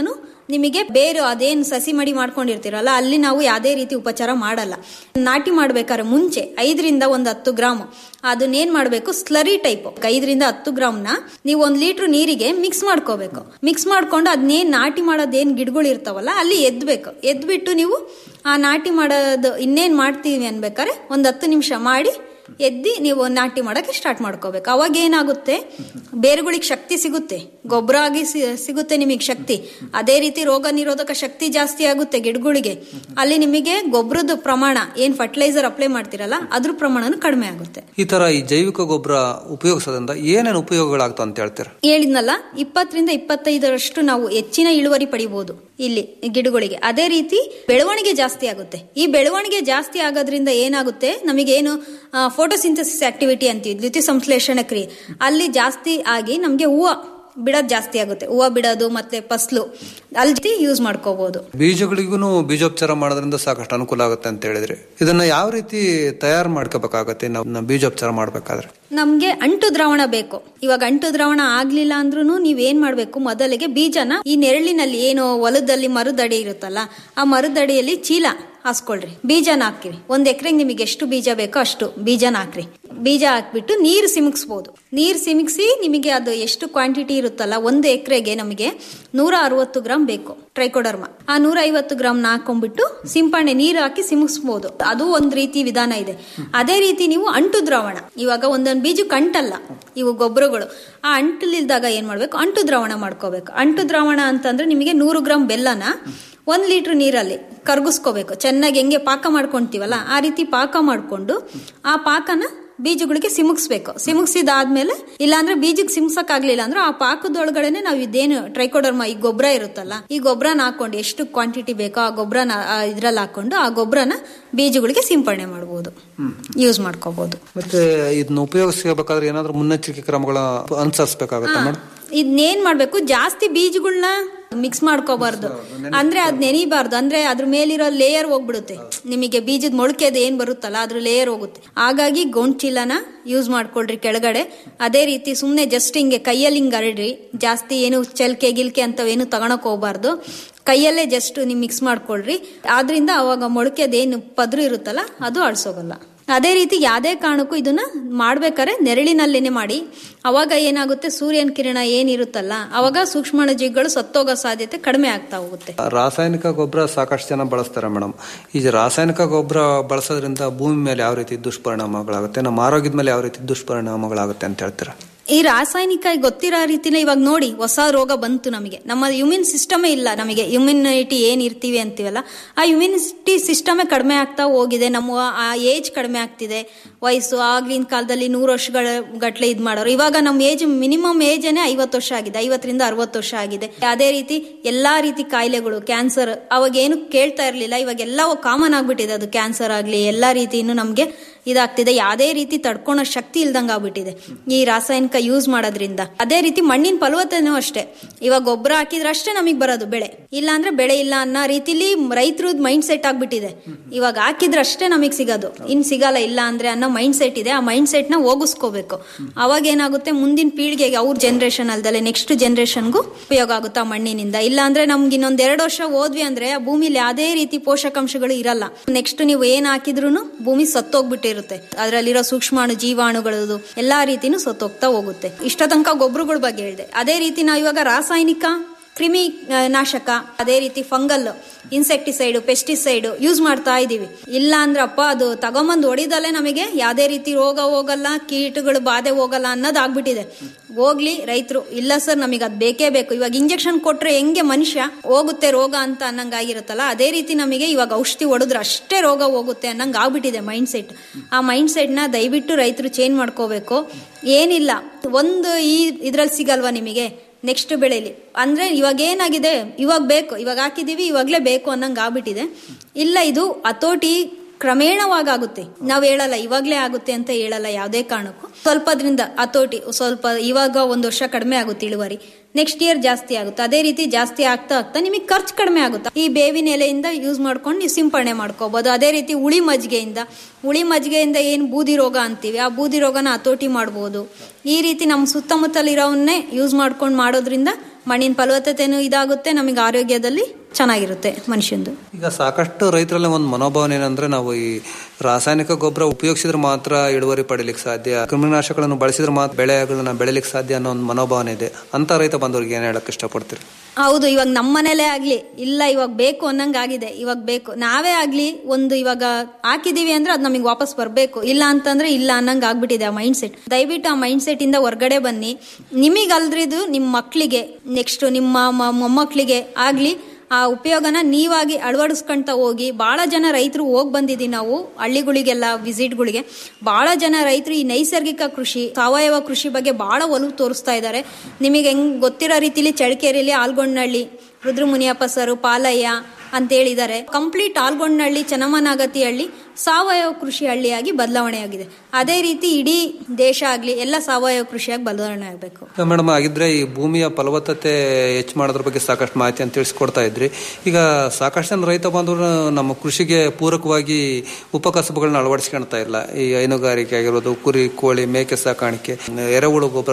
ನಿಮಗೆ ಬೇರೆ ಅದೇನು ಸಸಿ ಮಡಿ ಮಾಡ್ಕೊಂಡಿರ್ತೀರಲ್ಲ ಅಲ್ಲಿ ನಾವು ಯಾವುದೇ ರೀತಿ ಉಪಚಾರ ಮಾಡಲ್ಲ ನಾಟಿ ಮಾಡ್ಬೇಕಾದ್ರೆ ಮುಂಚೆ ಐದರಿಂದ ಒಂದು ಹತ್ತು ಗ್ರಾಮ್ ಅದನ್ನೇನ್ ಮಾಡಬೇಕು ಸ್ಲರಿ ಟೈಪ್ ಐದರಿಂದ ಹತ್ತು ಗ್ರಾಮ್ನ ನೀವು ಒಂದ್ ಲೀಟರ್ ನೀರಿಗೆ ಮಿಕ್ಸ್ ಮಾಡ್ಕೋಬೇಕು ಮಿಕ್ಸ್ ಮಾಡ್ಕೊಂಡು ಅದನ್ನೇನ್ ನಾಟಿ ಮಾಡೋದೇನ್ ಗಿಡಗಳು ಇರ್ತಾವಲ್ಲ ಅಲ್ಲಿ ಎದ್ಬೇಕು ಎದ್ಬಿಟ್ಟು ನೀವು ಆ ನಾಟಿ ಮಾಡೋದು ಇನ್ನೇನ್ ಮಾಡ್ತೀವಿ ಅನ್ಬೇಕಾದ್ರೆ ಒಂದ್ ಹತ್ತು ನಿಮಿಷ ಮಾಡಿ ಎದ್ದಿ ನೀವು ನಾಟಿ ಮಾಡಕ್ಕೆ ಸ್ಟಾರ್ಟ್ ಮಾಡ್ಕೋಬೇಕು ಅವಾಗ ಏನಾಗುತ್ತೆ ಬೇರುಗಳಿಗೆ ಶಕ್ತಿ ಸಿಗುತ್ತೆ ಗೊಬ್ಬರ ಆಗಿ ಸಿ- ಸಿಗುತ್ತೆ ನಿಮಗೆ ಶಕ್ತಿ ಅದೇ ರೀತಿ ರೋಗ ನಿರೋಧಕ ಶಕ್ತಿ ಜಾಸ್ತಿ ಆಗುತ್ತೆ ಗಿಡಗಳಿಗೆ ಅಲ್ಲಿ ನಿಮಗೆ ಗೊಬ್ಬರದ ಪ್ರಮಾಣ ಏನ್ ಫರ್ಟಿಲೈಸರ್ ಅಪ್ಲೈ ಮಾಡ್ತೀರಲ್ಲ ಅದ್ರ ಪ್ರಮಾಣನೂ ಕಡಿಮೆ ಆಗುತ್ತೆ ಈ ತರ ಈ ಜೈವಿಕ ಗೊಬ್ಬರ ಉಪಯೋಗಿಸೋದ್ರಿಂದ ಏನೇನು ಉಪಯೋಗಗಳಾಗ್ತಾವ ಅಂತ ಹೇಳ್ತೀರಾ ಹೇಳಿದ್ನಲ್ಲ ಇಪ್ಪತ್ತರಿಂದ ಇಪ್ಪತ್ತೈದರಷ್ಟು ನಾವು ಹೆಚ್ಚಿನ ಇಳುವರಿ ಪಡಿಬಹುದು ಇಲ್ಲಿ ಗಿಡಗಳಿಗೆ ಅದೇ ರೀತಿ ಬೆಳವಣಿಗೆ ಜಾಸ್ತಿ ಆಗುತ್ತೆ ಈ ಬೆಳವಣಿಗೆ ಜಾಸ್ತಿ ಆಗೋದ್ರಿಂದ ಏನಾಗುತ್ತೆ ನಮಗೇನು ಫೋಟೋಸಿಂಥಸಿಸ್ ಆಕ್ಟಿವಿಟಿ ಅಂತೀವಿ ದ್ಯುತಿ ಸಂಶ್ಲೇಷಣ ಕ್ರಿಯೆ ಅಲ್ಲಿ ಜಾಸ್ತಿ ಆಗಿ ನಮಗೆ ಹೂವು ಬಿಡೋದು ಜಾಸ್ತಿ ಆಗುತ್ತೆ ಹೂವು ಬಿಡೋದು ಮತ್ತೆ ಫಸ್ಲು ಅಲ್ಲಿ ಯೂಸ್ ಮಾಡ್ಕೋಬಹುದು ಬೀಜಗಳಿಗೂ ಬೀಜೋಪಚಾರ ಮಾಡೋದ್ರಿಂದ ಸಾಕಷ್ಟು ಅನುಕೂಲ ಆಗುತ್ತೆ ಅಂತ ಹೇಳಿದ್ರಿ ಇದನ್ನ ಯಾವ ರೀತಿ ತಯಾರು ಮಾಡ್ಕೋಬೇಕಾಗತ್ತೆ ನಾವು ಬೀಜೋಪಚಾರ ಮಾಡ್ಬೇಕಾದ್ರೆ ನಮ್ಗೆ ಅಂಟು ದ್ರಾವಣ ಬೇಕು ಇವಾಗ ಅಂಟು ದ್ರಾವಣ ಆಗ್ಲಿಲ್ಲ ಅಂದ್ರೂ ನೀವೇನ್ ಮಾಡ್ಬೇಕು ಮೊದಲಿಗೆ ಬೀಜನ ಈ ನೆರಳಿನಲ್ಲಿ ಏನು ಹೊಲದಲ್ಲಿ ಮರದಡಿ ಇರುತ್ತಲ್ಲ ಆ ಮರದಡಿಯಲ್ಲಿ ಚೀಲ ಹಾಸ್ಕೊಳ್ರಿ ಬೀಜನ ಹಾಕಿರಿ ಒಂದ್ ಎಕರೆಗೆ ನಿಮಗೆ ಎಷ್ಟು ಬೀಜ ಬೇಕೋ ಅಷ್ಟು ಬೀಜನ ಹಾಕ್ರಿ ಬೀಜ ಹಾಕ್ಬಿಟ್ಟು ನೀರು ಸಿಮುಕ್ಸ್ಬೋದು ನೀರು ಸಿಮಿಕ್ಸಿ ನಿಮಗೆ ಅದು ಎಷ್ಟು ಕ್ವಾಂಟಿಟಿ ಇರುತ್ತಲ್ಲ ಒಂದು ಎಕರೆಗೆ ನಮಗೆ ನೂರ ಅರವತ್ತು ಗ್ರಾಮ್ ಬೇಕು ಟ್ರೈಕೋಡರ್ಮ ಆ ನೂರ ಐವತ್ತು ಗ್ರಾಮ್ ಹಾಕೊಂಡ್ಬಿಟ್ಟು ಸಿಂಪರಣೆ ನೀರು ಹಾಕಿ ಸಿಮುಕ್ಸ್ಬೋದು ಅದು ಒಂದ್ ರೀತಿ ವಿಧಾನ ಇದೆ ಅದೇ ರೀತಿ ನೀವು ಅಂಟು ದ್ರಾವಣ ಇವಾಗ ಒಂದೊಂದು ಬೀಜಕ್ಕೆ ಅಂಟಲ್ಲ ಇವು ಗೊಬ್ಬರಗಳು ಆ ಅಂಟಲಿಲ್ದಾಗ ಏನ್ ಮಾಡ್ಬೇಕು ಅಂಟು ದ್ರಾವಣ ಮಾಡ್ಕೋಬೇಕು ಅಂಟು ದ್ರಾವಣ ಅಂತಂದ್ರೆ ನಿಮಗೆ ನೂರು ಗ್ರಾಮ್ ಬೆಲ್ಲನ ಒಂದ್ ಲೀಟರ್ ನೀರಲ್ಲಿ ಕರ್ಗಿಸ್ಕೋಬೇಕು ಚೆನ್ನಾಗಿ ಹೆಂಗೆ ಪಾಕ ಮಾಡ್ಕೊಂತೀವಲ್ಲ ಆ ರೀತಿ ಪಾಕ ಮಾಡ್ಕೊಂಡು ಆ ಪಾಕನ ಬೀಜಗಳಿಗೆ ಸಿಮುಕ್ಸ್ಬೇಕು ಸಿಮುಕ್ಸಿದಾದ್ಮೇಲೆ ಇಲ್ಲಾಂದ್ರೆ ಬೀಜಕ್ಕೆ ಸಿಮ್ಸಕ್ ಆಗ್ಲಿಲ್ಲ ಅಂದ್ರೆ ಆ ಪಾಕದೊಳಗಡೆನೆ ನಾವು ಇದೇನು ಟ್ರೈಕೋಡರ್ಮ ಈ ಗೊಬ್ಬರ ಇರುತ್ತಲ್ಲ ಈ ಗೊಬ್ಬರನ ಹಾಕೊಂಡು ಎಷ್ಟು ಕ್ವಾಂಟಿಟಿ ಬೇಕೋ ಆ ಗೊಬ್ಬರನ ಇದ್ರಲ್ಲಿ ಹಾಕೊಂಡು ಆ ಗೊಬ್ಬರನ ಬೀಜಗಳಿಗೆ ಸಿಂಪರಣೆ ಮಾಡಬಹುದು ಯೂಸ್ ಮಾಡ್ಕೋಬಹುದು ಮತ್ತೆ ಇದನ್ನ ಉಪಯೋಗಿಸಬೇಕಾದ್ರೆ ಏನಾದ್ರೂ ಮುನ್ನೆಚ್ಚರಿಕೆ ಕ್ರಮಗಳ ಅನುಸರಿಸಬೇಕಾಗತ್ತೆ ಮೇಡಮ್ ಇದನ್ನೇನ್ ಮಾಡ್ಬೇಕು ಜಾಸ್ತಿ ಬೀಜಗಳನ್ನ ಮಿಕ್ಸ್ ಮಾಡ್ಕೋಬಾರ್ದು ಅಂದ್ರೆ ಅದ್ ನೆನಿಬಾರ್ದು ಅಂದ್ರೆ ಅದ್ರ ಮೇಲಿರೋ ಲೇಯರ್ ಹೋಗ್ಬಿಡುತ್ತೆ ನಿಮಗೆ ಬೀಜದ ಮೊಳಕೆ ಅದು ಏನ್ ಬರುತ್ತಲ್ಲ ಅದ್ರ ಲೇಯರ್ ಹೋಗುತ್ತೆ ಹಾಗಾಗಿ ಗೋಣ್ ಚೀಲನ ಯೂಸ್ ಮಾಡ್ಕೊಳ್ರಿ ಕೆಳಗಡೆ ಅದೇ ರೀತಿ ಸುಮ್ನೆ ಜಸ್ಟ್ ಹಿಂಗೆ ಕೈಯಲ್ಲಿ ಹಿಂಗೆ ಹರಡ್ರಿ ಜಾಸ್ತಿ ಏನು ಚಲ್ಕೆ ಗಿಲ್ಕೆ ಅಂತವೇನು ತಗೊಳಕ್ ಹೋಗ್ಬಾರ್ದು ಕೈಯಲ್ಲೇ ಜಸ್ಟ್ ನೀವು ಮಿಕ್ಸ್ ಮಾಡ್ಕೊಳ್ರಿ ಆದ್ರಿಂದ ಅವಾಗ ಮೊಳಕೆ ಅದೇನು ಪದ್ರು ಇರುತ್ತಲ್ಲ ಅದು ಅಳ್ಸೋಗಲ್ಲ ಅದೇ ರೀತಿ ಯಾವುದೇ ಕಾರಣಕ್ಕೂ ಇದನ್ನ ಮಾಡ್ಬೇಕಾದ್ರೆ ನೆರಳಿನಲ್ಲೇನೆ ಮಾಡಿ ಅವಾಗ ಏನಾಗುತ್ತೆ ಸೂರ್ಯನ ಕಿರಣ ಏನಿರುತ್ತಲ್ಲ ಅವಾಗ ಸೂಕ್ಷ್ಮಾಣುಜೀವಿಗಳು ಸತ್ತೋಗೋ ಸಾಧ್ಯತೆ ಕಡಿಮೆ ಆಗ್ತಾ ಹೋಗುತ್ತೆ ರಾಸಾಯನಿಕ ಗೊಬ್ಬರ ಸಾಕಷ್ಟು ಜನ ಬಳಸ್ತಾರೆ ಮೇಡಮ್ ಈ ರಾಸಾಯನಿಕ ಗೊಬ್ಬರ ಬಳಸೋದ್ರಿಂದ ಭೂಮಿ ಮೇಲೆ ಯಾವ ರೀತಿ ದುಷ್ಪರಿಣಾಮಗಳಾಗುತ್ತೆ ನಮ್ಮ ಆರೋಗ್ಯದ ಮೇಲೆ ಯಾವ ರೀತಿ ದುಷ್ಪರಿಣಾಮಗಳಾಗುತ್ತೆ ಅಂತ ಹೇಳ್ತೀರಾ ಈ ರಾಸಾಯನಿಕ ಗೊತ್ತಿರೋ ರೀತಿನ ಇವಾಗ ನೋಡಿ ಹೊಸ ರೋಗ ಬಂತು ನಮಗೆ ನಮ್ಮ ಇಮ್ಯೂನ್ ಸಿಸ್ಟಮೇ ಇಲ್ಲ ನಮಗೆ ಇಮ್ಯುನಿಟಿ ಏನ್ ಇರ್ತೀವಿ ಅಂತೀವಲ್ಲ ಆ ಇಮ್ಯುನಿಟಿ ಸಿಸ್ಟಮೇ ಕಡಿಮೆ ಆಗ್ತಾ ಹೋಗಿದೆ ನಮ್ಮ ಆ ಏಜ್ ಕಡಿಮೆ ಆಗ್ತಿದೆ ವಯಸ್ಸು ಆಗ್ಲಿನ ಕಾಲದಲ್ಲಿ ನೂರು ವರ್ಷಗಳ ಗಟ್ಲೆ ಇದ್ ಮಾಡೋರು ಇವಾಗ ನಮ್ಮ ಏಜ್ ಮಿನಿಮಮ್ ಏಜನೇ ಐವತ್ತು ವರ್ಷ ಆಗಿದೆ ಐವತ್ತರಿಂದ ಅರವತ್ತು ವರ್ಷ ಆಗಿದೆ ಅದೇ ರೀತಿ ಎಲ್ಲಾ ರೀತಿ ಕಾಯಿಲೆಗಳು ಕ್ಯಾನ್ಸರ್ ಅವಾಗ ಏನು ಕೇಳ್ತಾ ಇರ್ಲಿಲ್ಲ ಇವಾಗ ಎಲ್ಲ ಕಾಮನ್ ಆಗ್ಬಿಟ್ಟಿದೆ ಅದು ಕ್ಯಾನ್ಸರ್ ಆಗ್ಲಿ ಎಲ್ಲಾ ರೀತಿನೂ ನಮ್ಗೆ ಇದಾಗ್ತಿದೆ ಯಾವುದೇ ರೀತಿ ತಡ್ಕೊಳೋ ಶಕ್ತಿ ಇಲ್ದಂಗ ಆಗ್ಬಿಟ್ಟಿದೆ ಈ ರಾಸಾಯನಿಕ ಯೂಸ್ ಮಾಡೋದ್ರಿಂದ ಅದೇ ರೀತಿ ಮಣ್ಣಿನ ಫಲವತ್ತತೆನೂ ಅಷ್ಟೇ ಇವಾಗ ಗೊಬ್ಬರ ಹಾಕಿದ್ರೆ ಅಷ್ಟೇ ನಮಗೆ ಬರೋದು ಬೆಳೆ ಇಲ್ಲ ಅಂದ್ರೆ ಬೆಳೆ ಇಲ್ಲ ಅನ್ನೋ ರೀತಿಲಿ ರೈತರದ್ ಮೈಂಡ್ ಸೆಟ್ ಆಗ್ಬಿಟ್ಟಿದೆ ಇವಾಗ ಹಾಕಿದ್ರೆ ಅಷ್ಟೇ ನಮಗೆ ಸಿಗೋದು ಇನ್ ಸಿಗಲ್ಲ ಇಲ್ಲ ಅಂದ್ರೆ ಅನ್ನೋ ಮೈಂಡ್ ಸೆಟ್ ಇದೆ ಆ ಮೈಂಡ್ ಸೆಟ್ ನ ಹೋಗಿಸ್ಕೋಬೇಕು ಅವಾಗ ಏನಾಗುತ್ತೆ ಮುಂದಿನ ಪೀಳಿಗೆಗೆ ಅವ್ರ ಜನರೇಷನ್ ಅಲ್ದಲೆ ನೆಕ್ಸ್ಟ್ ಜನರೇಷನ್ಗೂ ಉಪಯೋಗ ಆಗುತ್ತೆ ಆ ಮಣ್ಣಿನಿಂದ ಇಲ್ಲ ಅಂದ್ರೆ ನಮ್ಗೆ ಇನ್ನೊಂದ್ ಎರಡು ವರ್ಷ ಹೋದ್ವಿ ಅಂದ್ರೆ ಆ ಭೂಮಿಲಿ ಯಾವುದೇ ರೀತಿ ಪೋಷಕಾಂಶಗಳು ಇರಲ್ಲ ನೆಕ್ಸ್ಟ್ ನೀವು ಏನ್ ಹಾಕಿದ್ರು ಭೂಮಿ ಸತ್ತೋಗ್ಬಿಟ್ಟಿರುತ್ತೆ ಅದರಲ್ಲಿರೋ ಸೂಕ್ಷ್ಮಾಣು ಜೀವಾಣುಗಳದು ಎಲ್ಲಾ ರೀತಿನೂ ಸತ್ತೋಗ್ತಾ ಹೋಗುತ್ತೆ ಇಷ್ಟ ತನಕ ಗೊಬ್ಬರಗಳ ಬಗ್ಗೆ ಹೇಳಿದೆ ಅದೇ ರೀತಿ ನಾವು ಇವಾಗ ರಾಸಾಯನಿಕ ಕ್ರಿಮಿ ಆ, ನಾಶಕ ಅದೇ ರೀತಿ ಫಂಗಲ್ ಇನ್ಸೆಕ್ಟಿಸೈಡ್ ಪೆಸ್ಟಿಸೈಡ್ ಯೂಸ್ ಮಾಡ್ತಾ ಇದೀವಿ ಇಲ್ಲ ಅಂದ್ರಪ್ಪ ಅದು ತಗೊಂಬಂದು ಹೊಡಿದಲ್ಲೇ ನಮಗೆ ಯಾವುದೇ ರೀತಿ ರೋಗ ಹೋಗಲ್ಲ ಕೀಟಗಳು ಬಾಧೆ ಹೋಗಲ್ಲ ಅನ್ನೋದು ಆಗ್ಬಿಟ್ಟಿದೆ ಹೋಗ್ಲಿ ರೈತರು ಇಲ್ಲ ಸರ್ ನಮಗೆ ಅದು ಬೇಕೇ ಬೇಕು ಇವಾಗ ಇಂಜೆಕ್ಷನ್ ಕೊಟ್ರೆ ಹೆಂಗೆ ಮನುಷ್ಯ ಹೋಗುತ್ತೆ ರೋಗ ಅಂತ ಅನ್ನಂಗ್ ಆಗಿರುತ್ತಲ್ಲ ಅದೇ ರೀತಿ ನಮಗೆ ಇವಾಗ ಔಷಧಿ ಹೊಡೆದ್ರೆ ಅಷ್ಟೇ ರೋಗ ಹೋಗುತ್ತೆ ಅನ್ನಂಗ್ ಆಗ್ಬಿಟ್ಟಿದೆ ಮೈಂಡ್ ಸೆಟ್ ಆ ಮೈಂಡ್ ಸೆಟ್ ನ ದಯವಿಟ್ಟು ರೈತರು ಚೇಂಜ್ ಮಾಡ್ಕೋಬೇಕು ಏನಿಲ್ಲ ಒಂದು ಈ ಇದ್ರಲ್ಲಿ ಸಿಗಲ್ವಾ ನಿಮಗೆ ನೆಕ್ಸ್ಟ್ ಬೆಳೆಲಿ ಅಂದ್ರೆ ಇವಾಗ ಏನಾಗಿದೆ ಇವಾಗ ಬೇಕು ಇವಾಗ ಹಾಕಿದೀವಿ ಇವಾಗ್ಲೇ ಬೇಕು ಅನ್ನಂಗ್ ಆಗ್ಬಿಟ್ಟಿದೆ ಇಲ್ಲ ಇದು ಹತೋಟಿ ಕ್ರಮೇಣವಾಗುತ್ತೆ ನಾವು ಹೇಳಲ್ಲ ಇವಾಗ್ಲೇ ಆಗುತ್ತೆ ಅಂತ ಹೇಳಲ್ಲ ಯಾವುದೇ ಕಾರಣಕ್ಕೂ ಸ್ವಲ್ಪದ್ರಿಂದ ಹತೋಟಿ ಸ್ವಲ್ಪ ಇವಾಗ ಒಂದು ವರ್ಷ ಕಡಿಮೆ ಆಗುತ್ತೆ ಇಳುವರಿ ನೆಕ್ಸ್ಟ್ ಇಯರ್ ಜಾಸ್ತಿ ಆಗುತ್ತೆ ಅದೇ ರೀತಿ ಜಾಸ್ತಿ ಆಗ್ತಾ ಆಗ್ತಾ ನಿಮಗೆ ಖರ್ಚು ಕಡಿಮೆ ಆಗುತ್ತೆ ಈ ಬೇವಿನ ಎಲೆಯಿಂದ ಯೂಸ್ ಮಾಡ್ಕೊಂಡು ನೀವು ಸಿಂಪರಣೆ ಮಾಡ್ಕೋಬಹುದು ಅದೇ ರೀತಿ ಉಳಿ ಮಜ್ಜಿಗೆಯಿಂದ ಉಳಿ ಮಜ್ಜಿಗೆಯಿಂದ ಏನು ಬೂದಿ ರೋಗ ಅಂತೀವಿ ಆ ಬೂದಿ ರೋಗನ ಹತೋಟಿ ಮಾಡ್ಬೋದು ಈ ರೀತಿ ನಮ್ಮ ಸುತ್ತಮುತ್ತಲಿರೋವನ್ನೇ ಯೂಸ್ ಮಾಡ್ಕೊಂಡು ಮಾಡೋದ್ರಿಂದ ಮಣ್ಣಿನ ಫಲವತ್ತತೆನೂ ಇದಾಗುತ್ತೆ ನಮಗೆ ಆರೋಗ್ಯದಲ್ಲಿ ಚೆನ್ನಾಗಿರುತ್ತೆ ಮನುಷ್ಯಂದು ಈಗ ಸಾಕಷ್ಟು ರೈತರಲ್ಲಿ ಒಂದು ಮನೋಭಾವನೆ ಏನಂದ್ರೆ ನಾವು ಈ ರಾಸಾಯನಿಕ ಗೊಬ್ಬರ ಉಪಯೋಗಿಸಿದ್ರೆ ಮಾತ್ರ ಇಳುವರಿ ಪಡಿಲಿಕ್ಕೆ ಸಾಧ್ಯ ಕ್ರಿಮಿನಾಶಕಗಳನ್ನು ಬಳಸಿದ್ರೆ ಮಾತ್ರ ಬೆಳೆಗಳನ್ನ ಬೆಳಿಲಿಕ್ಕೆ ಸಾಧ್ಯ ಅನ್ನೋ ಒಂದು ಮನೋಭಾವನೆ ಇದೆ ಅಂತ ರೈತ ಬಂದವ್ರಿಗೆ ಏನ್ ಹೇಳಕ್ ಇಷ್ಟಪಡ್ತೀರಿ ಹೌದು ಇವಾಗ ನಮ್ಮ ಮನೇಲೇ ಆಗ್ಲಿ ಇಲ್ಲ ಇವಾಗ ಬೇಕು ಅನ್ನಂಗ್ ಆಗಿದೆ ಇವಾಗ ಬೇಕು ನಾವೇ ಆಗ್ಲಿ ಒಂದು ಇವಾಗ ಹಾಕಿದೀವಿ ಅಂದ್ರೆ ಅದು ನಮಗೆ ವಾಪಸ್ ಬರಬೇಕು ಇಲ್ಲ ಅಂತಂದ್ರೆ ಇಲ್ಲ ಅನ್ನಂಗ್ ಆಗ್ಬಿಟ್ಟಿದೆ ಆ ಮೈಂಡ್ ಸೆಟ್ ದಯವಿಟ್ಟು ಆ ಮೈಂಡ್ ಸೆಟ್ ಇಂದ ಹೊರ್ಗಡೆ ಬನ್ನಿ ನಿಮಗಲ್ದ್ರಿದು ನಿಮ್ಮ ಮಕ್ಕಳಿಗೆ ನೆಕ್ಸ್ಟ್ ನಿಮ್ಮ ಮ- ಮೊಮ್ಮಕ್ಕಳಿಗೆ ಆಗ್ಲಿ ಆ ಉಪಯೋಗನ ನೀವಾಗಿ ಅಳವಡಿಸ್ಕೊಂತ ಹೋಗಿ ಬಹಳ ಜನ ರೈತರು ಹೋಗಿ ಬಂದಿದ್ದೀವಿ ನಾವು ಹಳ್ಳಿಗಳಿಗೆಲ್ಲ ವಿಸಿಟ್ಗಳಿಗೆ ಬಹಳ ಜನ ರೈತರು ಈ ನೈಸರ್ಗಿಕ ಕೃಷಿ ಸಾವಯವ ಕೃಷಿ ಬಗ್ಗೆ ಬಹಳ ಒಲವು ತೋರಿಸ್ತಾ ಇದ್ದಾರೆ ನಿಮಗೆ ಹೆಂಗ್ ಗೊತ್ತಿರೋ ರೀತಿಲಿ ಚಳ್ಳಕೆರೆಯಲ್ಲಿ ಆಲ್ಗೊಂಡ್ನಹಳ್ಳಿ ರುದ್ರಮುನಿಯಪ್ಪ ಸರು ಪಾಲಯ್ಯ ಅಂತ ಹೇಳಿದ್ದಾರೆ ಕಂಪ್ಲೀಟ್ ಆಲ್ಗೊಂಡ್ನಹಳ್ಳಿ ಚನ್ನಮ್ಮನಾಗತಿ ಹಳ್ಳಿ ಸಾವಯವ ಕೃಷಿ ಹಳ್ಳಿಯಾಗಿ ಬದಲಾವಣೆ ಆಗಿದೆ ಅದೇ ರೀತಿ ಇಡೀ ದೇಶ ಆಗ್ಲಿ ಎಲ್ಲ ಸಾವಯವ ಕೃಷಿಯಾಗಿ ಬದಲಾವಣೆ ಆಗಬೇಕು ಮೇಡಮ್ ಆಗಿದ್ರೆ ಈ ಭೂಮಿಯ ಫಲವತ್ತತೆ ಹೆಚ್ಚು ಮಾಡೋದ್ರ ಬಗ್ಗೆ ಸಾಕಷ್ಟು ಮಾಹಿತಿ ಅಂತ ತಿಳಿಸ್ಕೊಡ್ತಾ ಇದ್ರಿ ಈಗ ಸಾಕಷ್ಟು ಜನ ರೈತ ಬಾಂಧವರು ನಮ್ಮ ಕೃಷಿಗೆ ಪೂರಕವಾಗಿ ಉಪಕಸಬುಗಳನ್ನ ಅಳವಡಿಸ್ಕೊಳ್ತಾ ಇಲ್ಲ ಈ ಹೈನುಗಾರಿಕೆ ಆಗಿರೋದು ಕುರಿ ಕೋಳಿ ಮೇಕೆ ಸಾಕಾಣಿಕೆ ಎರೆಹುಳು ಗೊಬ್ಬರ